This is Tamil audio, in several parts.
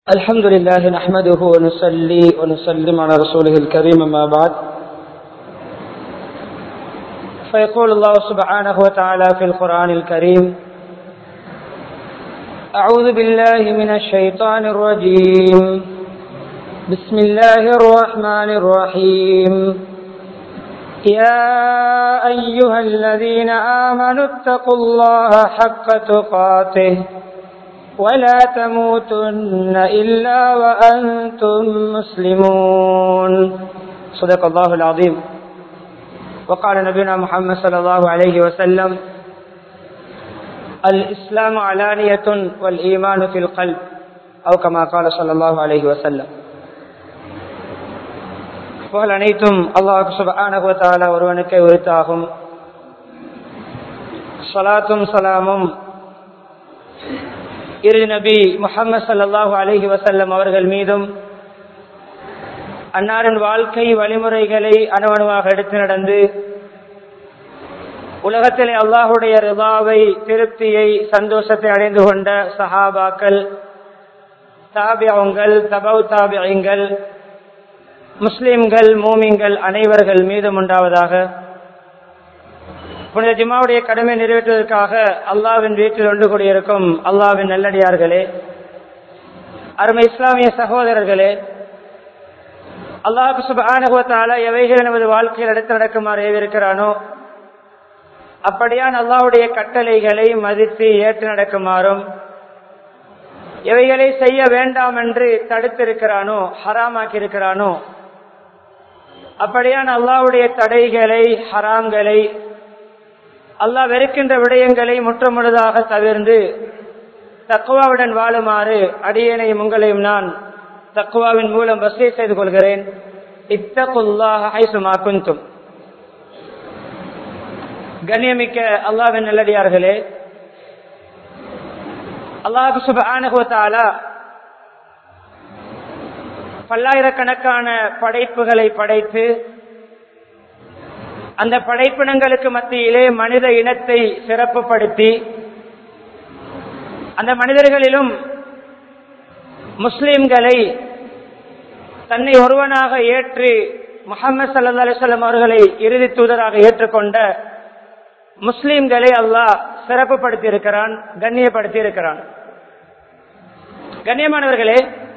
الحمد لله نحمده ونصلي ونسلم على رسوله الكريم ما بعد فيقول الله سبحانه وتعالى في القرآن الكريم أعوذ بالله من الشيطان الرجيم بسم الله الرحمن الرحيم يا أيها الذين آمنوا اتقوا الله حق تقاته ولا تموتن إلا وأنتم مسلمون صدق الله العظيم وقال نبينا محمد صلى الله عليه وسلم الإسلام علانية والإيمان في القلب أو كما قال صلى الله عليه وسلم புகழ் அனைத்தும் அல்லாஹ் சுபானகுவத்தால ஒருவனுக்கே உரித்தாகும் சலாத்தும் சலாமும் இறுதி நபி முகமது சல்லாஹூ அலஹி வசல்லம் அவர்கள் மீதும் அன்னாரின் வாழ்க்கை வழிமுறைகளை அணுவணுவாக எடுத்து நடந்து உலகத்திலே அல்லாஹுடைய ரிபாவை திருப்தியை சந்தோஷத்தை அடைந்து கொண்ட சஹாபாக்கள் தாபியங்கள் தபவ் தாபியங்கள் முஸ்லிம்கள் மூமிங்கள் அனைவர்கள் மீதும் உண்டாவதாக புனித ஜிமாவுடைய கடமை நிறைவேற்றுவதற்காக அல்லாவின் வீட்டில் ஒன்று கூடியிருக்கும் அல்லாவின் நல்லடியார்களே அருமை இஸ்லாமிய சகோதரர்களே அல்லாஹு சுபானுகத்தால எவைகள் நமது வாழ்க்கையில் அடுத்து நடக்குமாறு ஏவிருக்கிறானோ அப்படியான் அல்லாவுடைய கட்டளைகளை மதித்து ஏற்று நடக்குமாறும் எவைகளை செய்ய வேண்டாம் என்று தடுத்திருக்கிறானோ ஹராமாக்கி இருக்கிறானோ அப்படியான் அல்லாவுடைய தடைகளை ஹராம்களை அல்லாஹ் வெறுக்கின்ற விடயங்களை முற்றமுழுதாக தவிர்ந்து தக்குவாவுடன் வாழுமாறு அடியனையும் உங்களையும் நான் தக்குவாவின் மூலம் வசதி செய்து கொள்கிறேன் இத்தகுல்லாஹுமா குந்தும் கண்ணியமிக்க அல்லாவின் நல்லடியார்களே அல்லாஹு சுபானுகத்தாலா பல்லாயிரக்கணக்கான படைப்புகளை படைத்து அந்த படைப்பினங்களுக்கு மத்தியிலே மனித இனத்தை சிறப்புப்படுத்தி அந்த மனிதர்களிலும் முஸ்லிம்களை தன்னை ஒருவனாக ஏற்று முகமது சல்லா அலிஸ்லாம் அவர்களை இறுதி தூதராக ஏற்றுக்கொண்ட முஸ்லிம்களை அல்லாஹ் சிறப்புப்படுத்தி இருக்கிறான் கண்ணியப்படுத்தி இருக்கிறான் கண்ணியமானவர்களே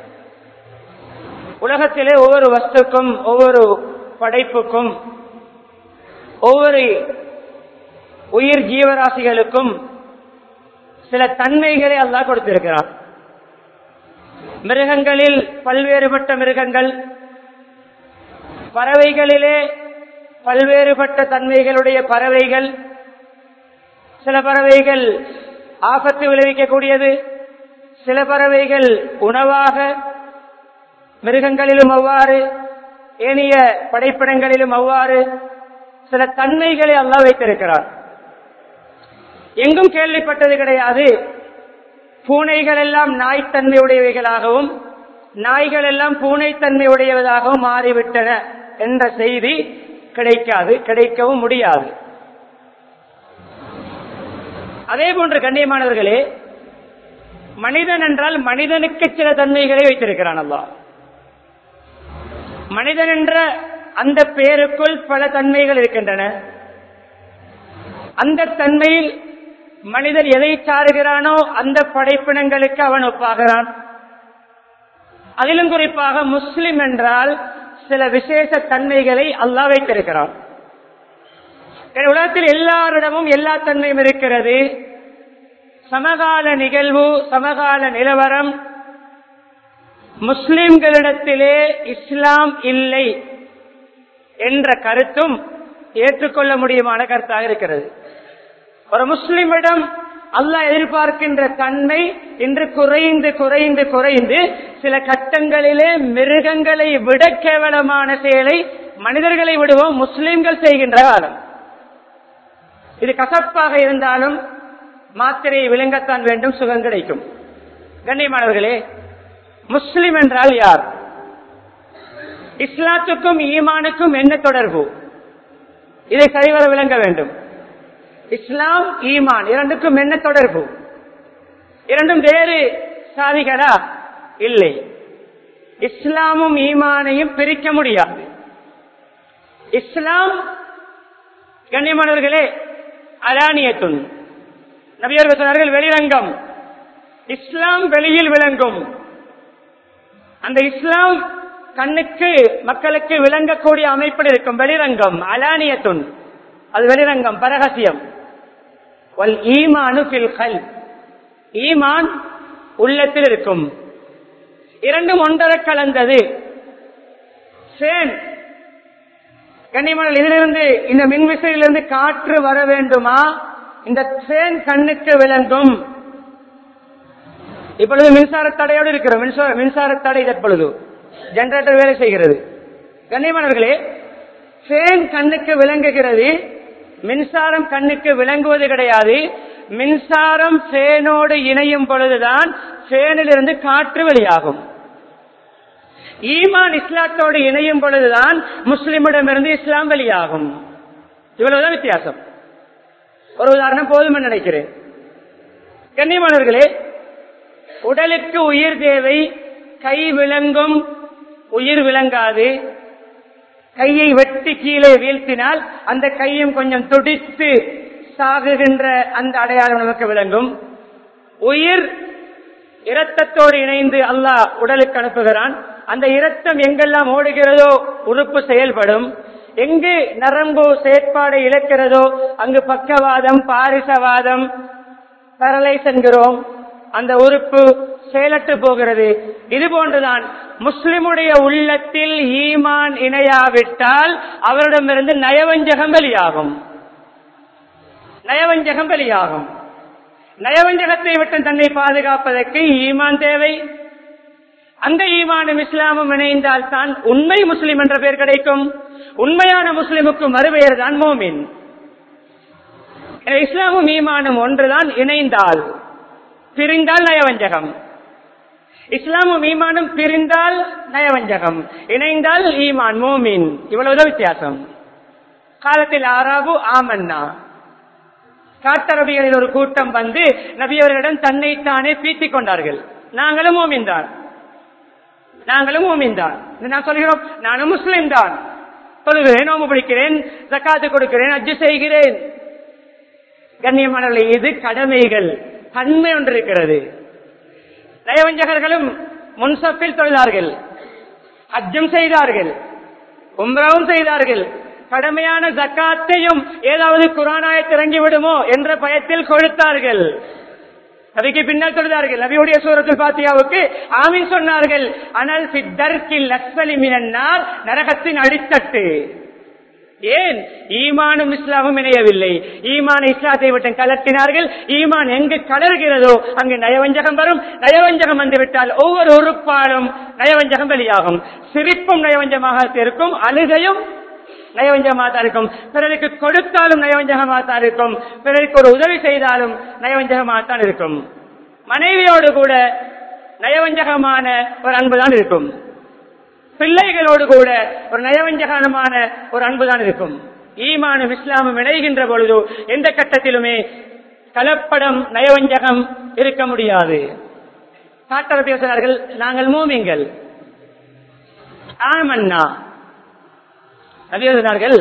உலகத்திலே ஒவ்வொரு வஸ்துக்கும் ஒவ்வொரு படைப்புக்கும் ஒவ்வொரு உயிர் ஜீவராசிகளுக்கும் சில தன்மைகளை அல்லாஹ் கொடுத்திருக்கிறார் மிருகங்களில் பல்வேறுபட்ட மிருகங்கள் பறவைகளிலே பல்வேறுபட்ட தன்மைகளுடைய பறவைகள் சில பறவைகள் ஆபத்து விளைவிக்கக்கூடியது சில பறவைகள் உணவாக மிருகங்களிலும் அவ்வாறு ஏனைய படைப்பிடங்களிலும் அவ்வாறு சில தன்மைகளை அல்லா வைத்திருக்கிறார் எங்கும் கேள்விப்பட்டது கிடையாது பூனைகள் எல்லாம் நாய்த்தன்மை உடையவைகளாகவும் நாய்கள் எல்லாம் பூனைத்தன்மை உடையவதாகவும் மாறிவிட்டன என்ற செய்தி கிடைக்காது கிடைக்கவும் முடியாது அதே போன்ற கண்ணியமானவர்களே மனிதன் என்றால் மனிதனுக்கு சில தன்மைகளை வைத்திருக்கிறான் அல்லா மனிதன் என்ற அந்த பேருக்குள் பல தன்மைகள் இருக்கின்றன அந்த தன்மையில் மனிதன் எதை சாருகிறானோ அந்த படைப்பினங்களுக்கு அவன் ஒப்பாகிறான் அதிலும் குறிப்பாக முஸ்லிம் என்றால் சில விசேஷ தன்மைகளை அல்லா வைத்திருக்கிறான் உலகத்தில் எல்லாரிடமும் எல்லா தன்மையும் இருக்கிறது சமகால நிகழ்வு சமகால நிலவரம் முஸ்லிம்களிடத்திலே இஸ்லாம் இல்லை என்ற கருத்தும் ஏற்றுக்கொள்ள முடியுமான கருத்தாக இருக்கிறது ஒரு முஸ்லிமிடம் அல்லாஹ் எதிர்பார்க்கின்ற தன்மை இன்று குறைந்து குறைந்து குறைந்து சில கட்டங்களிலே மிருகங்களை விட கேவலமான செயலை மனிதர்களை விடுவோம் முஸ்லிம்கள் செய்கின்ற காலம் இது கசப்பாக இருந்தாலும் மாத்திரையை விளங்கத்தான் வேண்டும் சுகம் கிடைக்கும் கண்ணியமானவர்களே முஸ்லிம் என்றால் யார் இஸ்லாத்துக்கும் ஈமானுக்கும் என்ன தொடர்பு இதை சரிவர விளங்க வேண்டும் இஸ்லாம் ஈமான் இரண்டுக்கும் என்ன தொடர்பு இரண்டும் வேறு சாதிகளா இல்லை இஸ்லாமும் ஈமானையும் பிரிக்க முடியாது இஸ்லாம் கண்ணியமானவர்களே அலானியத்துன் நபியர்கள் சொன்னார்கள் வெளிரங்கம் இஸ்லாம் வெளியில் விளங்கும் அந்த இஸ்லாம் கண்ணுக்கு மக்களுக்கு விளங்கக்கூடிய அமைப்பில் இருக்கும் வெளிரங்கம் அலானியத்துன் அது வெளிரங்கம் பரகசியம் வல் ஈமானு ஃபில் கல் ஈமான் உள்ளத்தில் இருக்கும் இரண்டும் ஒன்றரை கலந்தது சேன் கண்ணியமான இதிலிருந்து இந்த மின்விசையிலிருந்து காற்று வர வேண்டுமா இந்த சேன் கண்ணுக்கு விளங்கும் இப்பொழுது மின்சார தடையோடு இருக்கிறோம் மின்சார மின்சார தடை தற்பொழுது ஜெனரேட்டர் வேலை செய்கிறது கண்ணியமானவர்களே ஃபேன் கண்ணுக்கு விளங்குகிறது மின்சாரம் கண்ணுக்கு விளங்குவது கிடையாது மின்சாரம் ஃபேனோடு இணையும் பொழுதுதான் ஃபேனிலிருந்து காற்று வெளியாகும் ஈமான் இஸ்லாத்தோடு இணையும் பொழுதுதான் முஸ்லிமிடமிருந்து இஸ்லாம் வெளியாகும் இவ்வளவுதான் வித்தியாசம் ஒரு உதாரணம் போதும் நினைக்கிறேன் கண்ணியமானவர்களே உடலுக்கு உயிர் தேவை கை விளங்கும் உயிர் விளங்காது கையை வெட்டி கீழே வீழ்த்தினால் அந்த கையும் கொஞ்சம் துடித்து சாகுகின்ற அந்த அடையாளம் நமக்கு விளங்கும் உயிர் இரத்தத்தோடு இணைந்து அல்லாஹ் உடலுக்கு அனுப்புகிறான் அந்த இரத்தம் எங்கெல்லாம் ஓடுகிறதோ உறுப்பு செயல்படும் எங்கு நரம்பு செயற்பாடு இழக்கிறதோ அங்கு பக்கவாதம் பாரிசவாதம் பரலைஸ் என்கிறோம் அந்த உறுப்பு செயலற்று போகிறது இது போன்றுதான் முஸ்லிமுடைய உள்ளத்தில் ஈமான் இணையாவிட்டால் அவரிடமிருந்து நயவஞ்சகம் வெளியாகும் நயவஞ்சகம் வெளியாகும் நயவஞ்சகத்தை விட்டு தன்னை பாதுகாப்பதற்கு ஈமான் தேவை அந்த ஈமானும் இஸ்லாமும் இணைந்தால் தான் உண்மை முஸ்லிம் என்ற பெயர் கிடைக்கும் உண்மையான முஸ்லிமுக்கு மறுபெயர் தான் மோமின் இஸ்லாமும் ஈமானும் ஒன்றுதான் இணைந்தால் பிரிந்தால் நயவஞ்சகம் இஸ்லாமும் ஈமானும் பிரிந்தால் நயவஞ்சகம் இணைந்தால் ஈமான் மோமின் இவ்வளவுதான் வித்தியாசம் காலத்தில் ஆறாபு ஆமன்னா காட்டரபிகளில் ஒரு கூட்டம் வந்து நபியவர்களிடம் தன்னைத்தானே பீத்திக் கொண்டார்கள் நாங்களும் மோமின் தான் நாங்களும் மோமின் தான் நான் சொல்கிறோம் நானும் முஸ்லிம் தான் சொல்கிறேன் நோம்பு பிடிக்கிறேன் ஜக்காத்து கொடுக்கிறேன் அஜு செய்கிறேன் கண்ணியமானவர்களே இது கடமைகள் தன்மை ஒன்று இருக்கிறது நயவஞ்சகர்களும் முன்சப்பில் தொழிலார்கள் அஜம் செய்தார்கள் உம்ராவும் செய்தார்கள் கடமையான ஜக்காத்தையும் ஏதாவது குரானாய திறங்கி விடுமோ என்ற பயத்தில் கொடுத்தார்கள் நபிக்கு பின்னால் தொழுதார்கள் நபியுடைய சூரத்தில் பாத்தியாவுக்கு ஆமீன் சொன்னார்கள் ஆனால் சித்தர்க்கில் லக்ஸலி மினன்னார் நரகத்தின் அடித்தட்டு ஏன் ஈமானும் இஸ்லாமும் இணையவில்லை ஈமான் இஸ்லாத்தை விட்டு கலட்டினார்கள் ஈமான் எங்கு கலர்கிறதோ அங்கு நயவஞ்சகம் வரும் நயவஞ்சகம் வந்துவிட்டால் ஒவ்வொரு உறுப்பாலும் நயவஞ்சகம் வெளியாகும் சிரிப்பும் நயவஞ்சமாக இருக்கும் அழுகையும் நயவஞ்சகமாக தான் இருக்கும் பிறருக்கு கொடுத்தாலும் நயவஞ்சகமாக தான் இருக்கும் பிறருக்கு ஒரு உதவி செய்தாலும் நயவஞ்சகமாக தான் இருக்கும் மனைவியோடு கூட நயவஞ்சகமான ஒரு அன்புதான் இருக்கும் பிள்ளைகளோடு கூட ஒரு நயவஞ்சகமான ஒரு அன்புதான் இருக்கும் ஈமானும் இஸ்லாமும் இணைகின்ற பொழுது எந்த கட்டத்திலுமே கலப்படம் நயவஞ்சகம் இருக்க முடியாது காட்டர் பேசுகிறார்கள் நாங்கள் மூமிங்கள் ஆமன்னா நபியர்கள்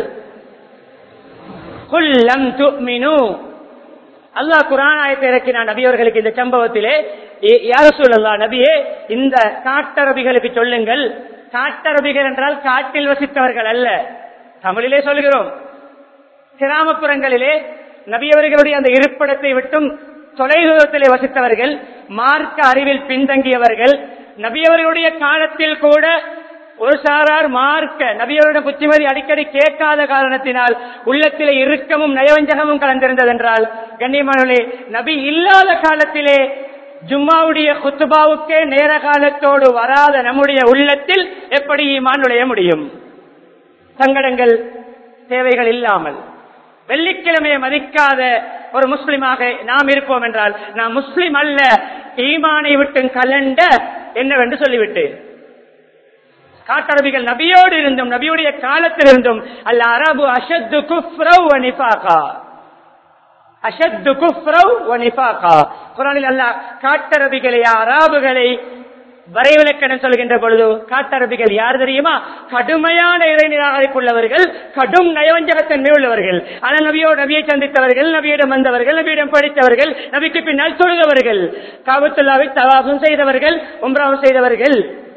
குல்லம் துமினு அல்லாஹ் குரான் ஆயத்தை இறக்கினான் நபியவர்களுக்கு இந்த சம்பவத்திலே யார சொல்லலாம் நபியே இந்த காட்டரபிகளுக்கு சொல்லுங்கள் காட்டரபிகள் என்றால் காட்டில் வசித்தவர்கள் அல்ல தமிழிலே சொல்கிறோம் கிராமப்புறங்களிலே நபியவர்களுடைய அந்த இருப்பிடத்தை விட்டும் தொலைதூரத்திலே வசித்தவர்கள் மார்க்க அறிவில் பின்தங்கியவர்கள் நபியவர்களுடைய காலத்தில் கூட ஒரு சாரார் மார்க்க நபியவருடைய புத்திமதி அடிக்கடி கேட்காத காரணத்தினால் உள்ளத்திலே இறுக்கமும் நயவஞ்சகமும் கலந்திருந்தது என்றால் கண்ணியமானே நபி இல்லாத காலத்திலே ஜும்மாவுடைய குத்துபாவுக்கே நேர காலத்தோடு வராத நம்முடைய உள்ளத்தில் எப்படி ஈமான் நுழைய முடியும் சங்கடங்கள் தேவைகள் இல்லாமல் வெள்ளிக்கிழமையை மதிக்காத ஒரு முஸ்லிமாக நாம் இருப்போம் என்றால் நாம் முஸ்லிம் அல்ல ஈமானை விட்டு கலண்ட என்னவென்று சொல்லிவிட்டு காட்டரபிகள் நபியோடு இருந்தும் நபியுடைய காலத்தில் இருந்தும் அல்ல அரபு அஷத்து குஃப்ரவ் நிஃபாகா அஷத்து குஃப்ரவ் நிஃபாகா குரானில் அல்ல காட்டரபிகளை அராபுகளை வரைவிலக்கணம் சொல்கின்ற பொழுது காட்டரபிகள் யார் தெரியுமா கடுமையான இறை நிராகரிப்புள்ளவர்கள் கடும் நயவஞ்சகத்தன்மை உள்ளவர்கள் ஆனால் நபியோ நபியை சந்தித்தவர்கள் நபியிடம் வந்தவர்கள் நபியிடம் படித்தவர்கள் நபிக்கு பின்னால் தொழுதவர்கள் காபத்துல்லாவை தவாபம் செய்தவர்கள் உம்ராவும் செய்தவர்கள்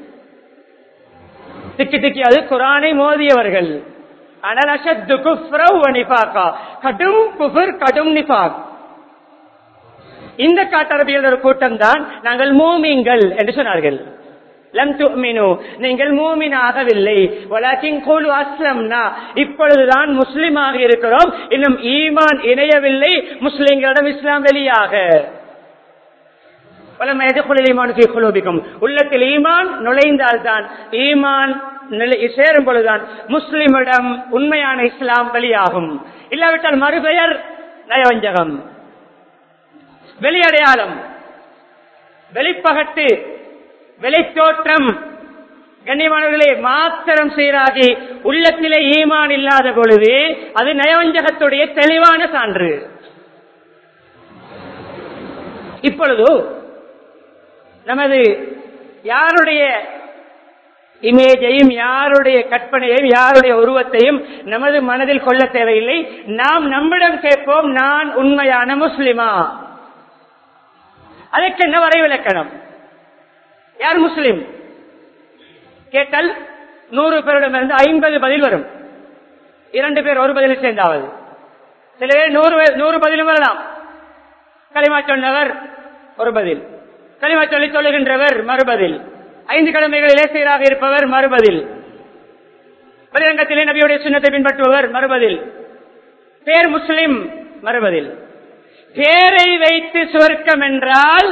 திக்கி திக்கி அது குரானை மோதியவர்கள் ஆனால் அஷத்து குஃப்ரவ் வ நிஃபாகா. கடும் குஃபர் கடும் நிஃபாக் இந்த காட்டரபியல் ஒரு கூட்டம் தான் நாங்கள் மூமிங்கள் என்று சொன்னார்கள் லம் துமினு நீங்கள் மூமின் ஆகவில்லை வலாக்கின் கூலு அஸ்லம்னா இப்பொழுதுதான் முஸ்லிமாக இருக்கிறோம் இன்னும் ஈமான் இணையவில்லை முஸ்லிம்களிடம் இஸ்லாம் வெளியாக வலம் எதுக்குள் ஈமான் ஃபீ குலூபிக்கும். உள்ளத்தில் ஈமான் நுழைந்தால்தான் ஈமான் நிலை- சேரும் பொழுதுதான் முஸ்லிமிடம் உண்மையான இஸ்லாம் வெளியாகும் இல்லாவிட்டால் மறுபெயர் நயவஞ்சகம் வெளியடையாளம் வெளிப்பகட்டு வெளித்தோற்றம் கண்ணியமானவர்களே மாத்திரம் சீராகி உள்ளத்திலே ஈமான் இல்லாத பொழுது அது நயவஞ்சகத்துடைய தெளிவான சான்று இப்பொழுது நமது யாருடைய இமேஜையும் யாருடைய கற்பனையையும் யாருடைய உருவத்தையும் நமது மனதில் கொள்ள தேவையில்லை நாம் நம்மிடம் கேட்போம் நான் உண்மையான முஸ்லிமா அதற்கு என்ன வரைவிலக்கணம் யார் முஸ்லிம் கேட்டால் நூறு பேரிடமிருந்து ஐம்பது பதில் வரும் இரண்டு பேர் ஒரு பதிலில் சேர்ந்தாவது சில பேர் நூறு பேர் நூறு பதிலும் வரலாம் களிமா சொன்னவர் ஒரு பதில் களிமா சொல்லி சொல்லுகின்றவர் மறுபதில் ஐந்து கடமைகளிலே சீராக இருப்பவர் மறுபதில் வெளிரங்கத்திலே நபியுடைய சின்னத்தை பின்பற்றுபவர் மறுபதில் பேர் முஸ்லிம் மறுபதில் பேரை வைத்து சுவர்க்கம் என்றால்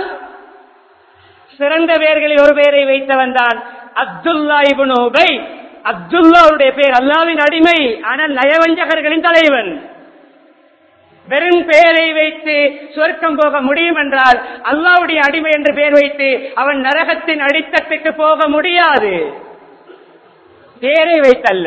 சிறந்த பெயர்களில் ஒரு பெயரை வைத்தவன் தான் அப்துல்லா இபுன் உபை அப்துல்லாவுடைய பெயர் அல்லாவின் அடிமை ஆனால் நயவஞ்சகர்களின் தலைவன் வெறும் பெயரை வைத்து சொர்க்கம் போக முடியும் என்றால் அல்லாவுடைய அடிமை என்று பெயர் வைத்து அவன் நரகத்தின் அடித்தட்டுக்கு போக முடியாது பெயரை வைத்தல்ல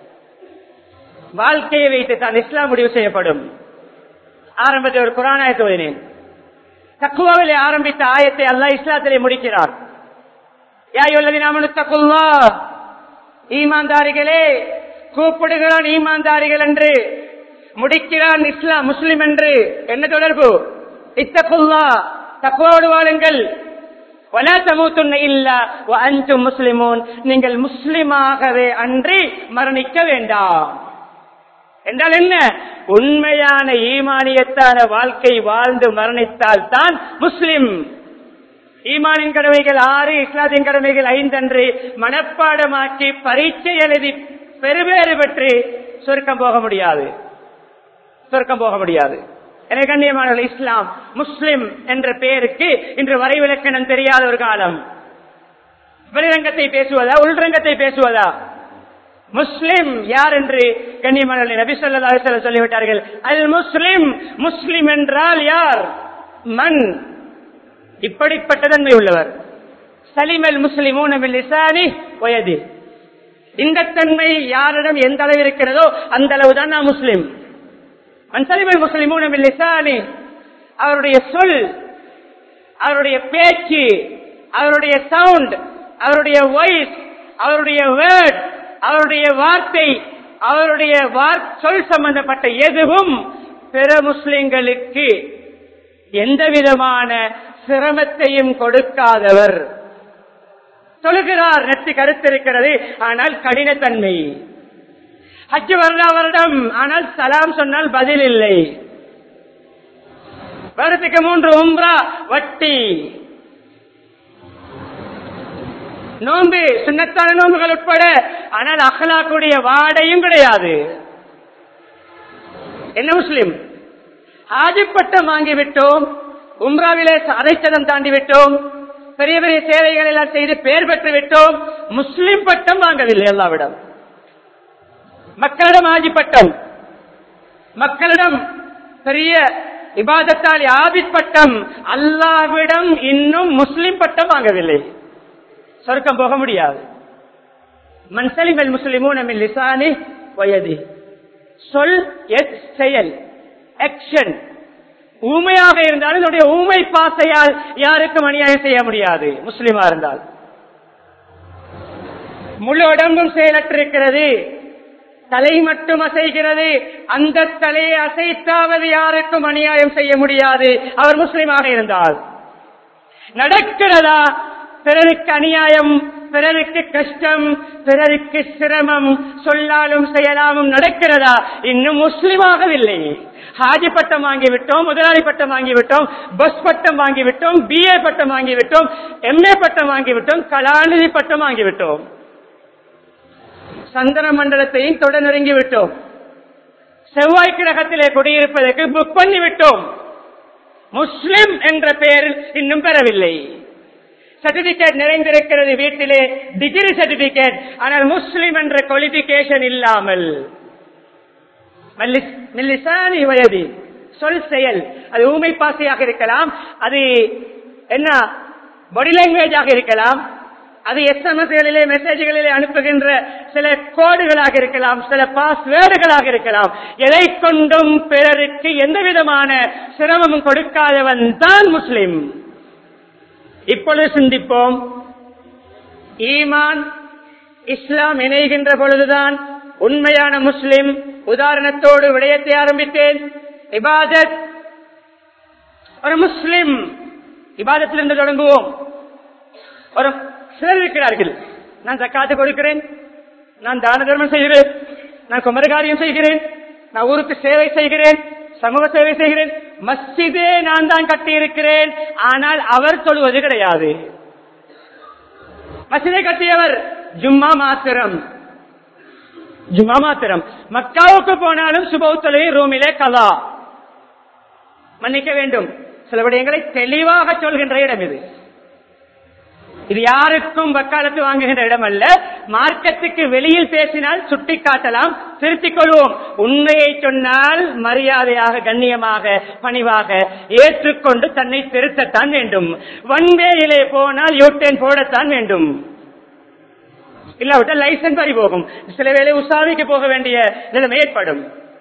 வாழ்க்கையை வைத்து தான் இஸ்லாம் முடிவு செய்யப்படும் ஆரம்பத்தில் ஒரு குரானாயத்தை ஓதினேன் தக்குவாவிலே ஆரம்பித்த ஆயத்தை அல்லாஹ் இஸ்லாத்திலே முடிக்கிறார் யாயுள்ளதி நாமனு தக்குல்லா ஈமான்தாரிகளே கூப்பிடுகிறான் ஈமான்தாரிகள் என்று முடிக்கிறான் இஸ்லாம் முஸ்லிம் என்று என்ன தொடர்பு இத்தகுல்லா தக்குவோடு வாழுங்கள் வலா தமூத்துன்ன இல்லா வ அன்தும் முஸ்லிமூன் நீங்கள் முஸ்லிமாகவே அன்றி மரணிக்க வேண்டாம் என்றால் என்ன உண்மையான ஈமானியத்தான வாழ்க்கை வாழ்ந்து மரணித்தால் தான் முஸ்லிம் ஈமானின் கடமைகள் ஆறு இஸ்லாத்தின் கடமைகள் ஐந்தன்று மனப்பாடமாக்கி பரீட்சை எழுதி பெருவேறு பெற்று சொர்க்கம் போக முடியாது சொர்க்கம் போக முடியாது எனவே கண்ணியமானவர்கள் இஸ்லாம் முஸ்லிம் என்ற பெயருக்கு இன்று வரைவிலக்கணம் தெரியாத ஒரு காலம் வெளிரங்கத்தை பேசுவதா உள்ரங்கத்தை பேசுவதா முஸ்லிம் யார் என்று கண்ணியமானவர்கள் நபி சொல்லா சொல்லிவிட்டார்கள் அல் முஸ்லிம் முஸ்லிம் என்றால் யார் மண் இப்படிப்பட்ட தன்மை உள்ளவர் சலிமல் முஸ்லிமூன் லிசானி வயது இந்த தன்மை யாரிடம் எந்த அளவு இருக்கிறதோ அந்த அளவுதான் நான் முஸ்லிம் மன்சலிமல் முஸ்லிமூன் லிசானி அவருடைய சொல் அவருடைய பேச்சு அவருடைய சவுண்ட் அவருடைய வாய்ஸ் அவருடைய வேர்ட் அவருடைய வார்த்தை அவருடைய வார்- சொல் சம்பந்தப்பட்ட எதுவும் பிற முஸ்லிம்களுக்கு எந்த விதமான சிரமத்தையும் கொடுக்காதவர் சொல்லுகிறார் நெத்தி கருத்திருக்கிறது ஆனால் கடினத்தன்மை ஹஜ் வருடா வருடம் ஆனால் சலாம் சொன்னால் பதில் இல்லை வருடத்துக்கு மூன்று உம்ரா வட்டி நோன்பு சுண்ணத்தான நோன்புகள் உட்பட ஆனால் அகலாக்குடைய வாடையும் கிடையாது என்ன முஸ்லிம் ஆஜி பட்டம் வாங்கிவிட்டோம் உம்ராவிலே அரைச்சதம் தாண்டி விட்டோம் பெரிய பெரிய சேவைகள் எல்லாம் செய்து பெயர் பெற்று விட்டோம் முஸ்லிம் பட்டம் வாங்கவில்லை எல்லாவிடம் மக்களிடம் ஆஜி பட்டம் மக்களிடம் பெரிய இபாதத்தால் ஆபித் பட்டம் அல்லாவிடம் இன்னும் முஸ்லிம் பட்டம் வாங்கவில்லை சொர்க்கம் போக முடியாது மன்சலிமல் முஸ்லிமூன் மின் லிசானி வயதி சொல் எஸ் செயல் ஆக்ஷன் ஊமையாக இருந்தாலும் என்னுடைய ஊமை பாசையால் யாருக்கும் அநியாயம் செய்ய முடியாது முஸ்லிமா இருந்தால் முழு உடம்பும் செயலற்றிருக்கிறது தலை மட்டும் அசைகிறது அந்த தலையை அசைத்தாவது யாருக்கும் அநியாயம் செய்ய முடியாது அவர் முஸ்லிமாக இருந்தால் நடக்கிறதா பிறருக்கு அநியாயம் பிறருக்கு கஷ்டம் பிறருக்கு சிரமம் சொல்லாலும் செயலாலும் நடக்கிறதா இன்னும் முஸ்லிமாகவில்லை ஹாஜி பட்டம் வாங்கிவிட்டோம் முதலாளி பட்டம் வாங்கிவிட்டோம் பஸ் பட்டம் வாங்கிவிட்டோம் பிஏ பட்டம் வாங்கிவிட்டோம் எம்ஏ பட்டம் வாங்கிவிட்டோம் கலாநிதி பட்டம் வாங்கிவிட்டோம் சந்திர மண்டலத்தையும் தொட நெருங்கி விட்டோம் செவ்வாய் கிரகத்திலே குடியிருப்பதற்கு புக் பண்ணி விட்டோம் முஸ்லிம் என்ற பெயரில் இன்னும் பெறவில்லை சர்டிபிகேட் நிறைந்திருக்கிறது வீட்டிலே டிகிரி சர்டிபிகேட் ஆனால் முஸ்லிம் என்ற குவாலிபிகேஷன் இல்லாமல் மில்லிசானி வயது சொல் செயல் அது ஊமை பாசையாக இருக்கலாம் அது என்ன பாடி லாங்குவேஜாக இருக்கலாம் அது எஸ்எம்எஸ்களிலே மெசேஜ்களிலே அனுப்புகின்ற சில கோடுகளாக இருக்கலாம் சில பாஸ்வேர்டுகளாக இருக்கலாம் எதை கொண்டும் பிறருக்கு எந்த விதமான சிரமமும் கொடுக்காதவன் தான் முஸ்லிம் இப்பொழுது சிந்திப்போம் ஈமான் இஸ்லாம் இணைகின்ற பொழுதுதான் உண்மையான முஸ்லிம் உதாரணத்தோடு விடயத்தை ஆரம்பித்தேன் இபாதத் ஒரு முஸ்லிம் இபாதத்திலிருந்து தொடங்குவோம் ஒரு சிலர் இருக்கிறார்கள் நான் தக்காத்து கொடுக்கிறேன் நான் தான தர்மம் செய்கிறேன் நான் குமரகாரியம் செய்கிறேன் நான் ஊருக்கு சேவை செய்கிறேன் சமூக சேவை செய்கிறேன் மஸ்ஜிதே நான் தான் கட்டி இருக்கிறேன் ஆனால் அவர் சொல்வது கிடையாது மஸ்ஜிதை கட்டியவர் ஜும்மா மாத்திரம் ஜும்மா மாத்திரம் மக்காவுக்கு போனாலும் சுபௌத்தலை ரூமிலே கலா மன்னிக்க வேண்டும் சில விடயங்களை தெளிவாக சொல்கின்ற இடம் இது இது யாருக்கும் வக்காலத்து வாங்குகின்ற இடம் அல்ல மார்க்கத்துக்கு வெளியில் பேசினால் சுட்டி காட்டலாம் திருத்திக் கொள்வோம் உண்மையை சொன்னால் மரியாதையாக கண்ணியமாக பணிவாக ஏற்றுக்கொண்டு தன்னை திருத்தத்தான் வேண்டும் வன்வேயிலே போனால் யூட்டேன் போடத்தான் வேண்டும் இல்லாவிட்டால் லைசன்ஸ் பறி போகும் சில வேளை உசாவிக்கு போக வேண்டிய நிலைமை ஏற்படும்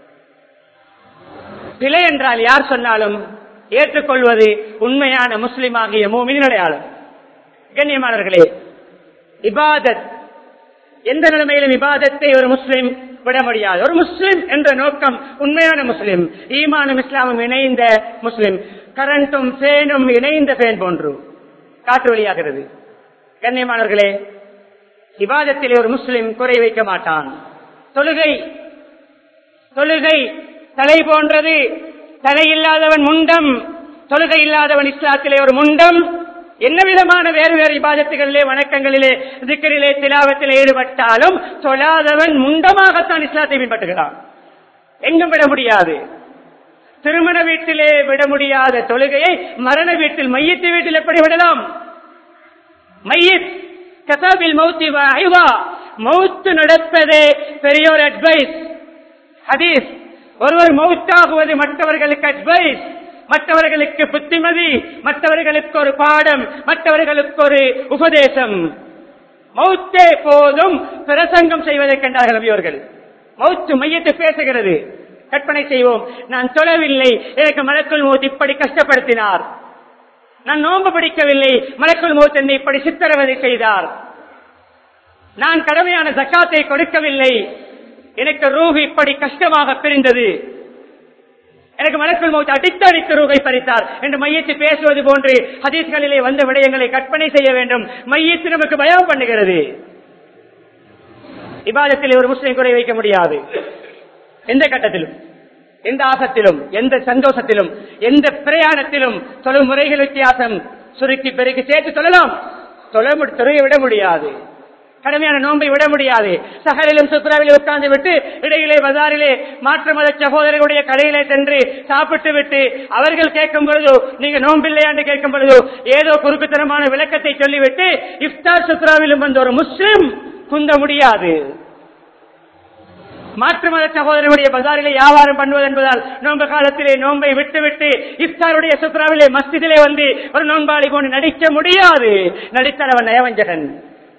பிழை என்றால் யார் சொன்னாலும் ஏற்றுக்கொள்வது உண்மையான முஸ்லிமாகிய மூமின் அடையாளம் கண்ணியமானவர்களே இபாதத் எந்த நிலைமையிலும் இபாதத்தை ஒரு முஸ்லிம் விட முடியாது ஒரு முஸ்லிம் என்ற நோக்கம் உண்மையான முஸ்லிம் ஈமானும் இஸ்லாமும் இணைந்த முஸ்லிம் கரண்டும் பேனும் இணைந்த பேன் போன்று காற்று வழியாகிறது கண்ணியமானவர்களே இபாதத்திலே ஒரு முஸ்லிம் குறை வைக்க மாட்டான் தொழுகை தொழுகை தலை போன்றது தலை இல்லாதவன் முண்டம் தொழுகை இல்லாதவன் இஸ்லாத்திலே ஒரு முண்டம் என்ன விதமான வேறு வேறு இபாதத்துகளிலே வணக்கங்களிலே திக்கரிலே திலாவத்திலே ஈடுபட்டாலும் தொழாதவன் முண்டமாகத்தான் இஸ்லாத்தை பின்பற்றுகிறான் எங்கும் விட முடியாது திருமண வீட்டிலே விட முடியாத தொழுகையை மரண வீட்டில் மையத்து வீட்டில் எப்படி விடலாம் மையத் கசாபில் மௌத்தி ஐவா மௌத்து நடப்பதே பெரியோர் அட்வைஸ் ஹதீஸ் ஒருவர் மௌத்தாகுவது மற்றவர்களுக்கு அட்வைஸ் மற்றவர்களுக்கு புத்திமதி மற்றவர்களுக்கு ஒரு பாடம் மற்றவர்களுக்கு ஒரு உபதேசம் மௌத்தே போதும் பிரசங்கம் செய்வதை கண்டார்கள் நபியவர்கள் மௌத்து மையத்தை பேசுகிறது கற்பனை செய்வோம் நான் தொழவில்லை எனக்கு மலக்குள் மௌத் இப்படி கஷ்டப்படுத்தினார் நான் நோன்பு பிடிக்கவில்லை மலக்குள் மௌத் என்னை இப்படி சித்திரவதை செய்தார் நான் கடமையான ஜக்காத்தை கொடுக்கவில்லை எனக்கு ரூஹு இப்படி கஷ்டமாக பிரிந்தது எனக்கு மலக்குள் மௌத் அடித்து அடித்து ரூகை பறித்தார் என்று மையத்து பேசுவது போன்று ஹதீஸ்களிலே வந்த விடயங்களை கற்பனை செய்ய வேண்டும் மையத்து நமக்கு பயம் பண்ணுகிறது இபாதத்தில் ஒரு முஸ்லிம் குறை வைக்க முடியாது எந்த கட்டத்திலும் எந்த ஆசத்திலும் எந்த சந்தோஷத்திலும் எந்த பிரயாணத்திலும் தொழில் முறைகள் வித்தியாசம் சுருக்கி பெருக்கி சேர்த்து சொல்லலாம் தொலை தொழுகை விட முடியாது கடுமையான நோன்பை விட முடியாது சகலிலும் சுத்ராவிலே உட்கார்ந்து விட்டு இடையிலே பஜாரிலே மாற்று மத சகோதரர்களுடைய கடையிலே சென்று சாப்பிட்டு விட்டு அவர்கள் கேட்கும் பொழுது நீங்க நோம்பில்லையா என்று கேட்கும் பொழுது ஏதோ குறுக்குத்தனமான விளக்கத்தை சொல்லிவிட்டு இஃப்தார் சுத்ராவிலும் வந்த ஒரு முஸ்லிம் குந்த முடியாது மாற்று மத சகோதரனுடைய பஜாரிலே வியாபாரம் பண்ணுவது என்பதால் நோன்பு காலத்திலே நோன்பை விட்டுவிட்டு இஃப்தாருடைய சுத்ராவிலே மஸ்திதிலே வந்து ஒரு நோன்பாளி போன்று நடிக்க முடியாது நடித்தார் அவன் நயவஞ்சகன்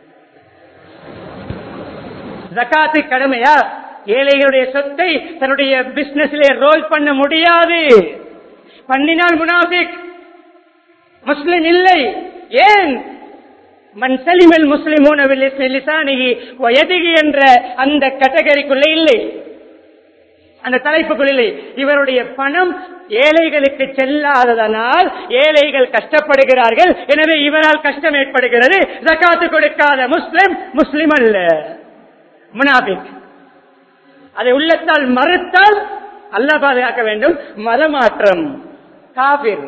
ஜக்காத்து கடமையா ஏழைகளுடைய சொத்தை தன்னுடைய பிசினஸ்ல ரோல் பண்ண முடியாது பண்ணினால் முனாபிக் முஸ்லிம் இல்லை ஏன் மன் சலிமல் முஸ்லிமூன லிசானிகி வயதிகி என்ற அந்த கேட்டகரிக்குள்ள இல்லை அந்த தலைப்புக்குள்ளே இவருடைய பணம் ஏழைகளுக்கு செல்லாததனால் ஏழைகள் கஷ்டப்படுகிறார்கள் எனவே இவரால் கஷ்டம் ஏற்படுகிறது ஜக்காத்து கொடுக்காத முஸ்லிம் முஸ்லிம் அல்ல முனாபிக் அதை உள்ளத்தால் மறுத்தால் அல்ல பாதுகாக்க வேண்டும் மதமாற்றம் காபிர்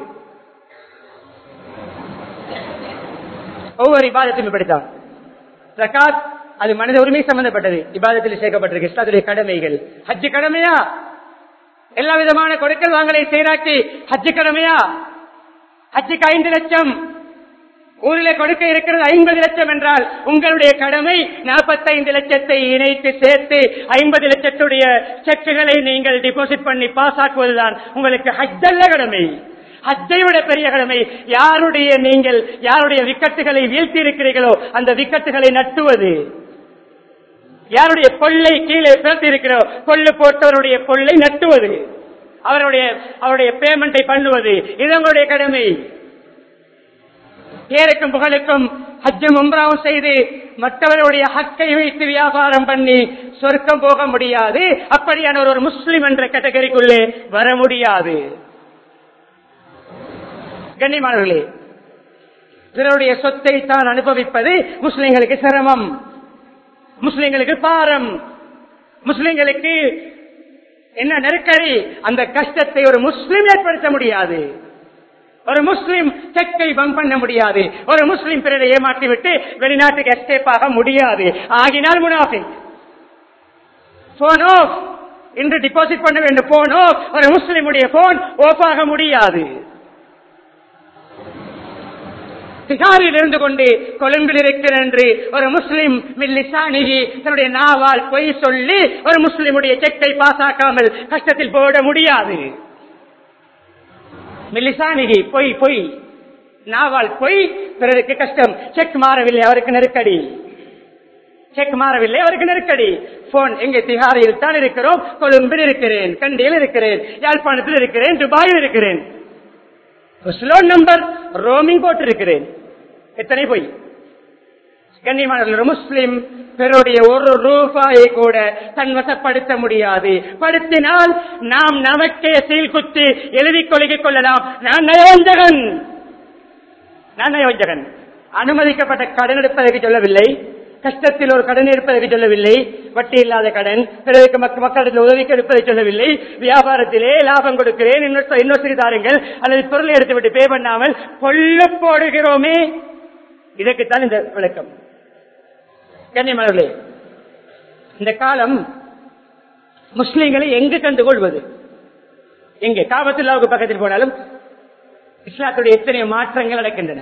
ஒவ்வொரு இபாதத்தையும் இப்படித்தான் ஜக்காத் அது மனித உரிமை சம்பந்தப்பட்டது இபாதத்தில் சேர்க்கப்பட்டிருக்கு இஸ்லாத்துடைய கடமைகள் ஹஜ்ஜு கடமையா எல்லா விதமான கொடுக்கல் வாங்கலை செயலாக்கி ஹஜ்ஜு கடமையா ஹஜ்ஜுக்கு ஐந்து லட்சம் ஊரில் கொடுக்க இருக்கிறது ஐம்பது லட்சம் என்றால் உங்களுடைய கடமை நாற்பத்தைந்து லட்சத்தை இணைத்து சேர்த்து ஐம்பது லட்சத்துடைய செக்குகளை நீங்கள் டிபாசிட் பண்ணி பாஸ் ஆக்குவதுதான் உங்களுக்கு ஹஜ்ஜல்ல கடமை ஹஜ்ஜை விட பெரிய கடமை யாருடைய நீங்கள் யாருடைய விக்கட்டுகளை வீழ்த்தி இருக்கிறீர்களோ அந்த விக்கட்டுகளை நட்டுவது யாருடைய கொள்ளை கீழே பிறத்தி இருக்கிறோ கொள்ளு போட்டவருடைய கொள்ளை நட்டுவது அவருடைய அவருடைய பேமெண்டை பண்ணுவது இது உங்களுடைய கடமை பேருக்கும் புகழுக்கும் ஹஜ்ஜும் உம்ராவும் செய்து மற்றவருடைய ஹக்கை வைத்து வியாபாரம் பண்ணி சொர்க்கம் போக முடியாது அப்படியான ஒரு முஸ்லிம் என்ற கேட்டகரிக்குள்ளே வர முடியாது கண்ணியமானவர்களே பிறருடைய சொத்தை தான் அனுபவிப்பது முஸ்லிம்களுக்கு சிரமம் முஸ்லிம்களுக்கு பாரம் முஸ்லிம்களுக்கு என்ன நெருக்கடி அந்த கஷ்டத்தை ஒரு முஸ்லிம் ஏற்படுத்த முடியாது ஒரு முஸ்லிம் செக்கை பங்க் பண்ண முடியாது ஒரு முஸ்லிம் பிறரை ஏமாற்றி விட்டு வெளிநாட்டுக்கு எஸ்கேப் ஆக முடியாது ஆகினால் முனாஃபி போன் ஆஃப் இன்று டிபாசிட் பண்ண வேண்டும் போன் ஆஃப் ஒரு முஸ்லிமுடைய போன் ஆஃப் ஆக முடியாது திகாரில் இருந்து கொண்டு கொழும்பில் இருக்கிறேன் என்று ஒரு முஸ்லிம் மில்லிசானிகி தன்னுடைய நாவால் பொய் சொல்லி ஒரு முஸ்லிமுடைய செக்கை பாசாக்காமல் கஷ்டத்தில் போட முடியாது மில்லிசானிகி பொய் பொய் நாவால் பொய் பிறருக்கு கஷ்டம் செக் மாறவில்லை அவருக்கு நெருக்கடி செக் மாறவில்லை அவருக்கு நெருக்கடி போன் எங்க திகாரியில் தான் இருக்கிறோம் கொழும்பில் இருக்கிறேன் கண்டியில் இருக்கிறேன் யாழ்ப்பாணத்தில் இருக்கிறேன் துபாயில் இருக்கிறேன் ஸ்லோன் நம்பர் ரோமிங் போட்டிருக்கிறேன் எத்தனை பொய் கண்ணியமான முஸ்லிம் பிறருடைய ஒரு ரூபாயை கூட தன் வசப்படுத்த முடியாது படுத்தினால் நாம் நமக்கே சீல் குத்தி எழுதிக் கொள்கிக் கொள்ளலாம் நான் நயோஞ்சகன் நான் நயோஞ்சகன் அனுமதிக்கப்பட்ட கடன் எடுப்பதற்கு சொல்லவில்லை கஷ்டத்தில் ஒரு கடன் எடுப்பதற்கு சொல்லவில்லை வட்டி இல்லாத கடன் பிறருக்கு மக்களிடத்தில் உதவிக்கு எடுப்பதை சொல்லவில்லை வியாபாரத்திலே லாபம் கொடுக்கிறேன் இன்னொரு தாருங்கள் அல்லது பொருளை எடுத்துவிட்டு பே பண்ணாமல் கொல்ல போடுகிறோமே இதற்குத்தான் இந்த விளக்கம் கண்ணியமலர்களே இந்த காலம் முஸ்லிம்களை எங்கு கண்டுகொள்வது எங்கே காபத்துல்லாவுக்கு பக்கத்தில் போனாலும் இஸ்லாத்துடைய எத்தனை மாற்றங்கள் நடக்கின்றன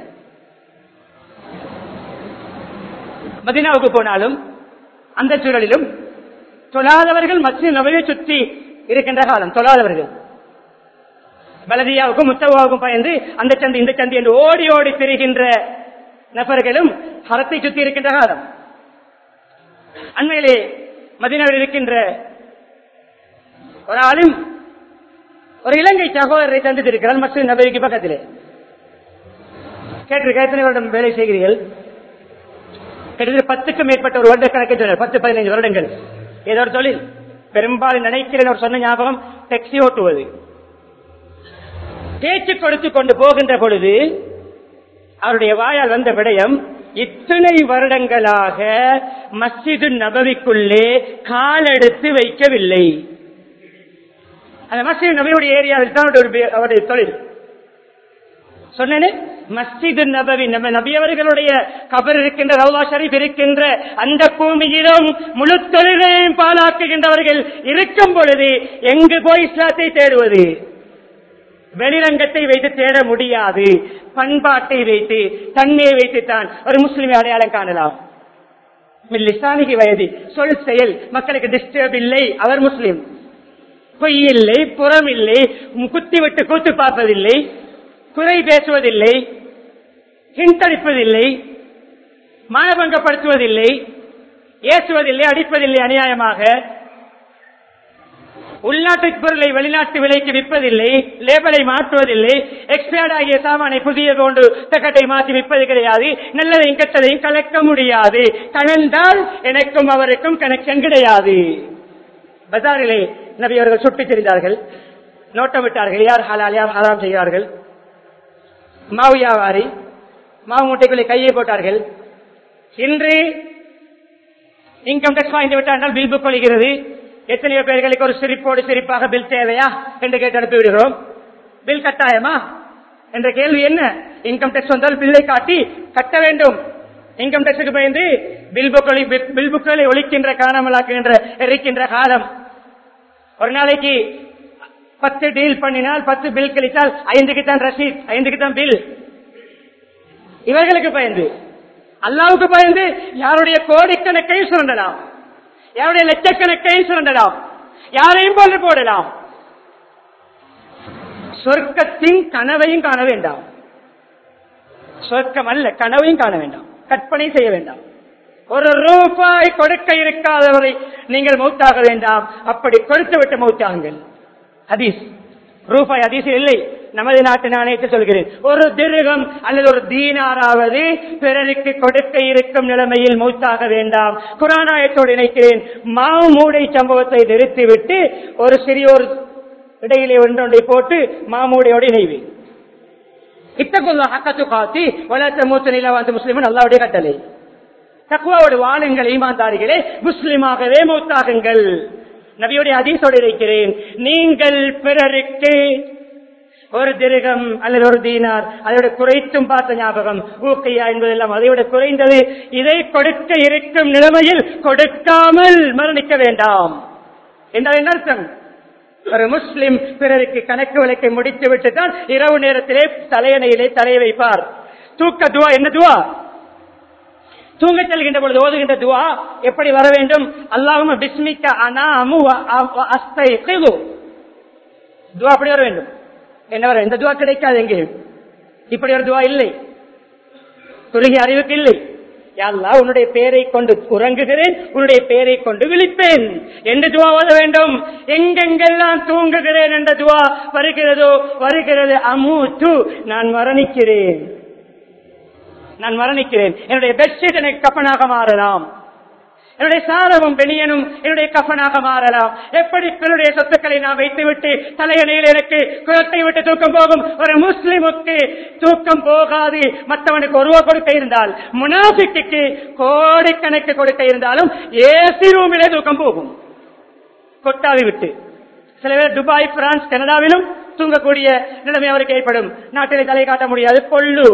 மதினாவுக்கு போனாலும் அந்த சூழலிலும் தொழாதவர்கள் மத்திய நபையை சுற்றி இருக்கின்ற காலம் தொழாதவர்கள் பலதியாவுக்கும் முத்தவாவுக்கும் பயந்து அந்த சந்தி இந்த சந்தி என்று ஓடி ஓடி திரிகின்ற நபர்களும் ஹரத்தை சுற்றி இருக்கின்ற காலம் அண்மையிலே மதினாவில் இருக்கின்ற ஒரு ஆளும் ஒரு இலங்கை சகோதரரை சந்தித்திருக்கிறார் மசூத் நபரிக்கு பக்கத்திலே கேட்டிருக்க எத்தனை வருடம் வேலை செய்கிறீர்கள் கிட்டத்தட்ட பத்துக்கும் மேற்பட்ட ஒரு வருட கணக்கு சொன்னார் பத்து பதினைந்து வருடங்கள் ஏதோ ஒரு தொழில் பெரும்பாலும் நினைக்கிறேன் அவர் சொன்ன ஞாபகம் டாக்ஸி ஓட்டுவது பேச்சு கொடுத்து கொண்டு போகின்ற பொழுது அவருடைய வாயால் வந்த விடயம் இத்தனை வருடங்களாக மஸ்ஜிது நபவிக்குள்ளே காலெடுத்து வைக்கவில்லை அந்த மஸ்ஜித் நபியுடைய ஏரியாவில் தான் அவருடைய அவருடைய தொழில் சொன்னேனே மஸ்ஜிது நபவி நம்ம நபி அவர்களுடைய கபர் இருக்கின்ற ரவுலா ஷரீப் இருக்கின்ற அந்த பூமியிலும் முழு தொழிலையும் பாலாக்குகின்றவர்கள் இருக்கும் பொழுது எங்கு போய் இஸ்லாத்தை தேடுவது வெளிரங்கத்தை வைத்து தேட முடியாது பண்பாட்டை வைத்து தன்மையை வைத்துத்தான் ஒரு முஸ்லிமை அடையாளம் காணலாம் லிசானிக்கு வயது சொல் செயல் மக்களுக்கு டிஸ்டர்ப் இல்லை அவர் முஸ்லிம் பொய் இல்லை புறம் இல்லை குத்தி விட்டு கூத்து பார்ப்பதில்லை குறை பேசுவதில்லை ஹிந்தடிப்பதில்லை மானபங்கப்படுத்துவதில்லை ஏசுவதில்லை அடிப்பதில்லை அநியாயமாக உள்நாட்டு பொருளை வெளிநாட்டு விலைக்கு விற்பதில்லை லேபலை மாற்றுவதில்லை எக்ஸ்பயர்ட் ஆகிய சாமானை புதிய கொண்டு தக்கட்டை மாற்றி விற்பது கிடையாது நல்லதையும் கெட்டதையும் கலக்க முடியாது கலந்தால் எனக்கும் அவருக்கும் கனெக்ஷன் கிடையாது பஜாரிலே நபி அவர்கள் சுட்டித் தெரிந்தார்கள் நோட்டமிட்டார்கள் யார் ஹலால் யார் ஹராம் செய்கிறார்கள் மாவு வியாபாரி மாவு மூட்டைக்குள்ளே கையை போட்டார்கள் இன்று இன்கம் டேக்ஸ் வாங்கி விட்டால் பில் புக் கொள்கிறது எத்தனையோ பேர்களுக்கு ஒரு சிரிப்போடு சிரிப்பாக பில் தேவையா என்று கேட்டு அனுப்பி விடுகிறோம் பில் கட்டாயமா என்ற கேள்வி என்ன இன்கம் டேக்ஸ் வந்தால் பில்லை காட்டி கட்ட வேண்டும் இன்கம் டேக்ஸுக்கு பயந்து பில் புக்களை பில் புக்களை ஒழிக்கின்ற காணாமலாக்குகின்ற எரிக்கின்ற காலம் ஒரு நாளைக்கு பத்து டீல் பண்ணினால் பத்து பில் கழித்தால் ஐந்துக்கு தான் ரசீத் ஐந்துக்கு தான் பில் இவர்களுக்கு பயந்து அல்லாவுக்கு பயந்து யாருடைய கோடிக்கணக்கையும் சுரண்டலாம் யாருடைய லட்சக்கணக்கையும் சுரண்டலாம் யாரையும் போன்று போடலாம் சொர்க்கத்தின் கனவையும் காண வேண்டாம் சொர்க்கம் அல்ல கனவையும் காண வேண்டாம் கற்பனை செய்ய வேண்டாம் ஒரு ரூபாய் கொடுக்க இருக்காதவரை நீங்கள் மௌத்தாக வேண்டாம் அப்படி கொடுத்து விட்டு மௌத்தாங்கள் ஹதீஸ் ரூபாய் ஹதீஸ் இல்லை நமது நாட்டு நாணயத்தை சொல்கிறேன் ஒரு திருகம் அல்லது ஒரு தீனாராவது பிறருக்கு கொடுக்க இருக்கும் நிலைமையில் மௌத்தாக வேண்டாம் குரானாயத்தோடு இணைக்கிறேன் மாமூடை சம்பவத்தை நிறுத்திவிட்டு ஒரு சிறியோர் இடையிலே ஒன்றொன்றை போட்டு மாமூடையோடு இணைவேன் இத்தகுள்ள ஹக்கத்து காத்தி வளர்த்த மூத்த நிலவாந்த முஸ்லிமன் அல்லாவுடைய கட்டளை தக்குவாவோடு வாழுங்கள் ஈமான்தாரிகளே முஸ்லிமாகவே மூத்தாகுங்கள் நபியுடைய அதீசோடு இருக்கிறேன் நீங்கள் பிறருக்கு ஒரு திருகம் அல்லது ஒரு தீனார் அதோட குறைத்தும் பார்த்த ஞாபகம் ஊக்கையா என்பதெல்லாம் அதை விட குறைந்தது இதை கொடுக்க இருக்கும் நிலைமையில் கொடுக்காமல் மரணிக்க வேண்டாம் என்றால் என்ன அர்த்தம் ஒரு முஸ்லிம் பிறருக்கு கணக்கு விளக்கை முடித்து விட்டு தான் இரவு நேரத்திலே தலையணையிலே தலையை வைப்பார் தூக்க துவா என்ன துவா தூங்க செல்கின்ற பொழுது ஓதுகின்ற துவா எப்படி வர வேண்டும் அல்லாஹும் பிஸ்மிக்க அனாமு அஸ்தை துவா அப்படி வர வேண்டும் என்ன வர இந்த துவா கிடைக்காது எங்கே இப்படி ஒரு துவா இல்லை குறுகிய அறிவுக்கு இல்லை யாழ்லா உன்னுடைய பெயரை கொண்டு உறங்குகிறேன் உன்னுடைய பெயரை கொண்டு விழிப்பேன் என்று துவா ஓத வேண்டும் எங்கெங்கெல்லாம் தூங்குகிறேன் என்ற துவா வருகிறதோ வருகிறது அமூத்து நான் மரணிக்கிறேன் நான் மரணிக்கிறேன் என்னுடைய பெட்ஷீட் எனக்கு கப்பனாக மாறலாம் என்னுடைய சாரமும் பெணியனும் என்னுடைய கஃபனாக மாறலாம் எப்படி பிறருடைய சொத்துக்களை நான் வைத்துவிட்டு தலையணையில் எனக்கு குளத்தை விட்டு தூக்கம் போகும் ஒரு முஸ்லிமுக்கு தூக்கம் போகாது மற்றவனுக்கு ஒரு ரூபா கொடுக்க இருந்தால் முனாஃபிக்கு கோடிக்கணக்கு கொடுக்க இருந்தாலும் ஏசி ரூமிலே தூக்கம் போகும் கொட்டாவி விட்டு சில பேர் துபாய் பிரான்ஸ் கனடாவிலும் தூங்கக்கூடிய நிலைமை அவருக்கு ஏற்படும் நாட்டிலே தலை காட்ட முடியாது கொள்ளு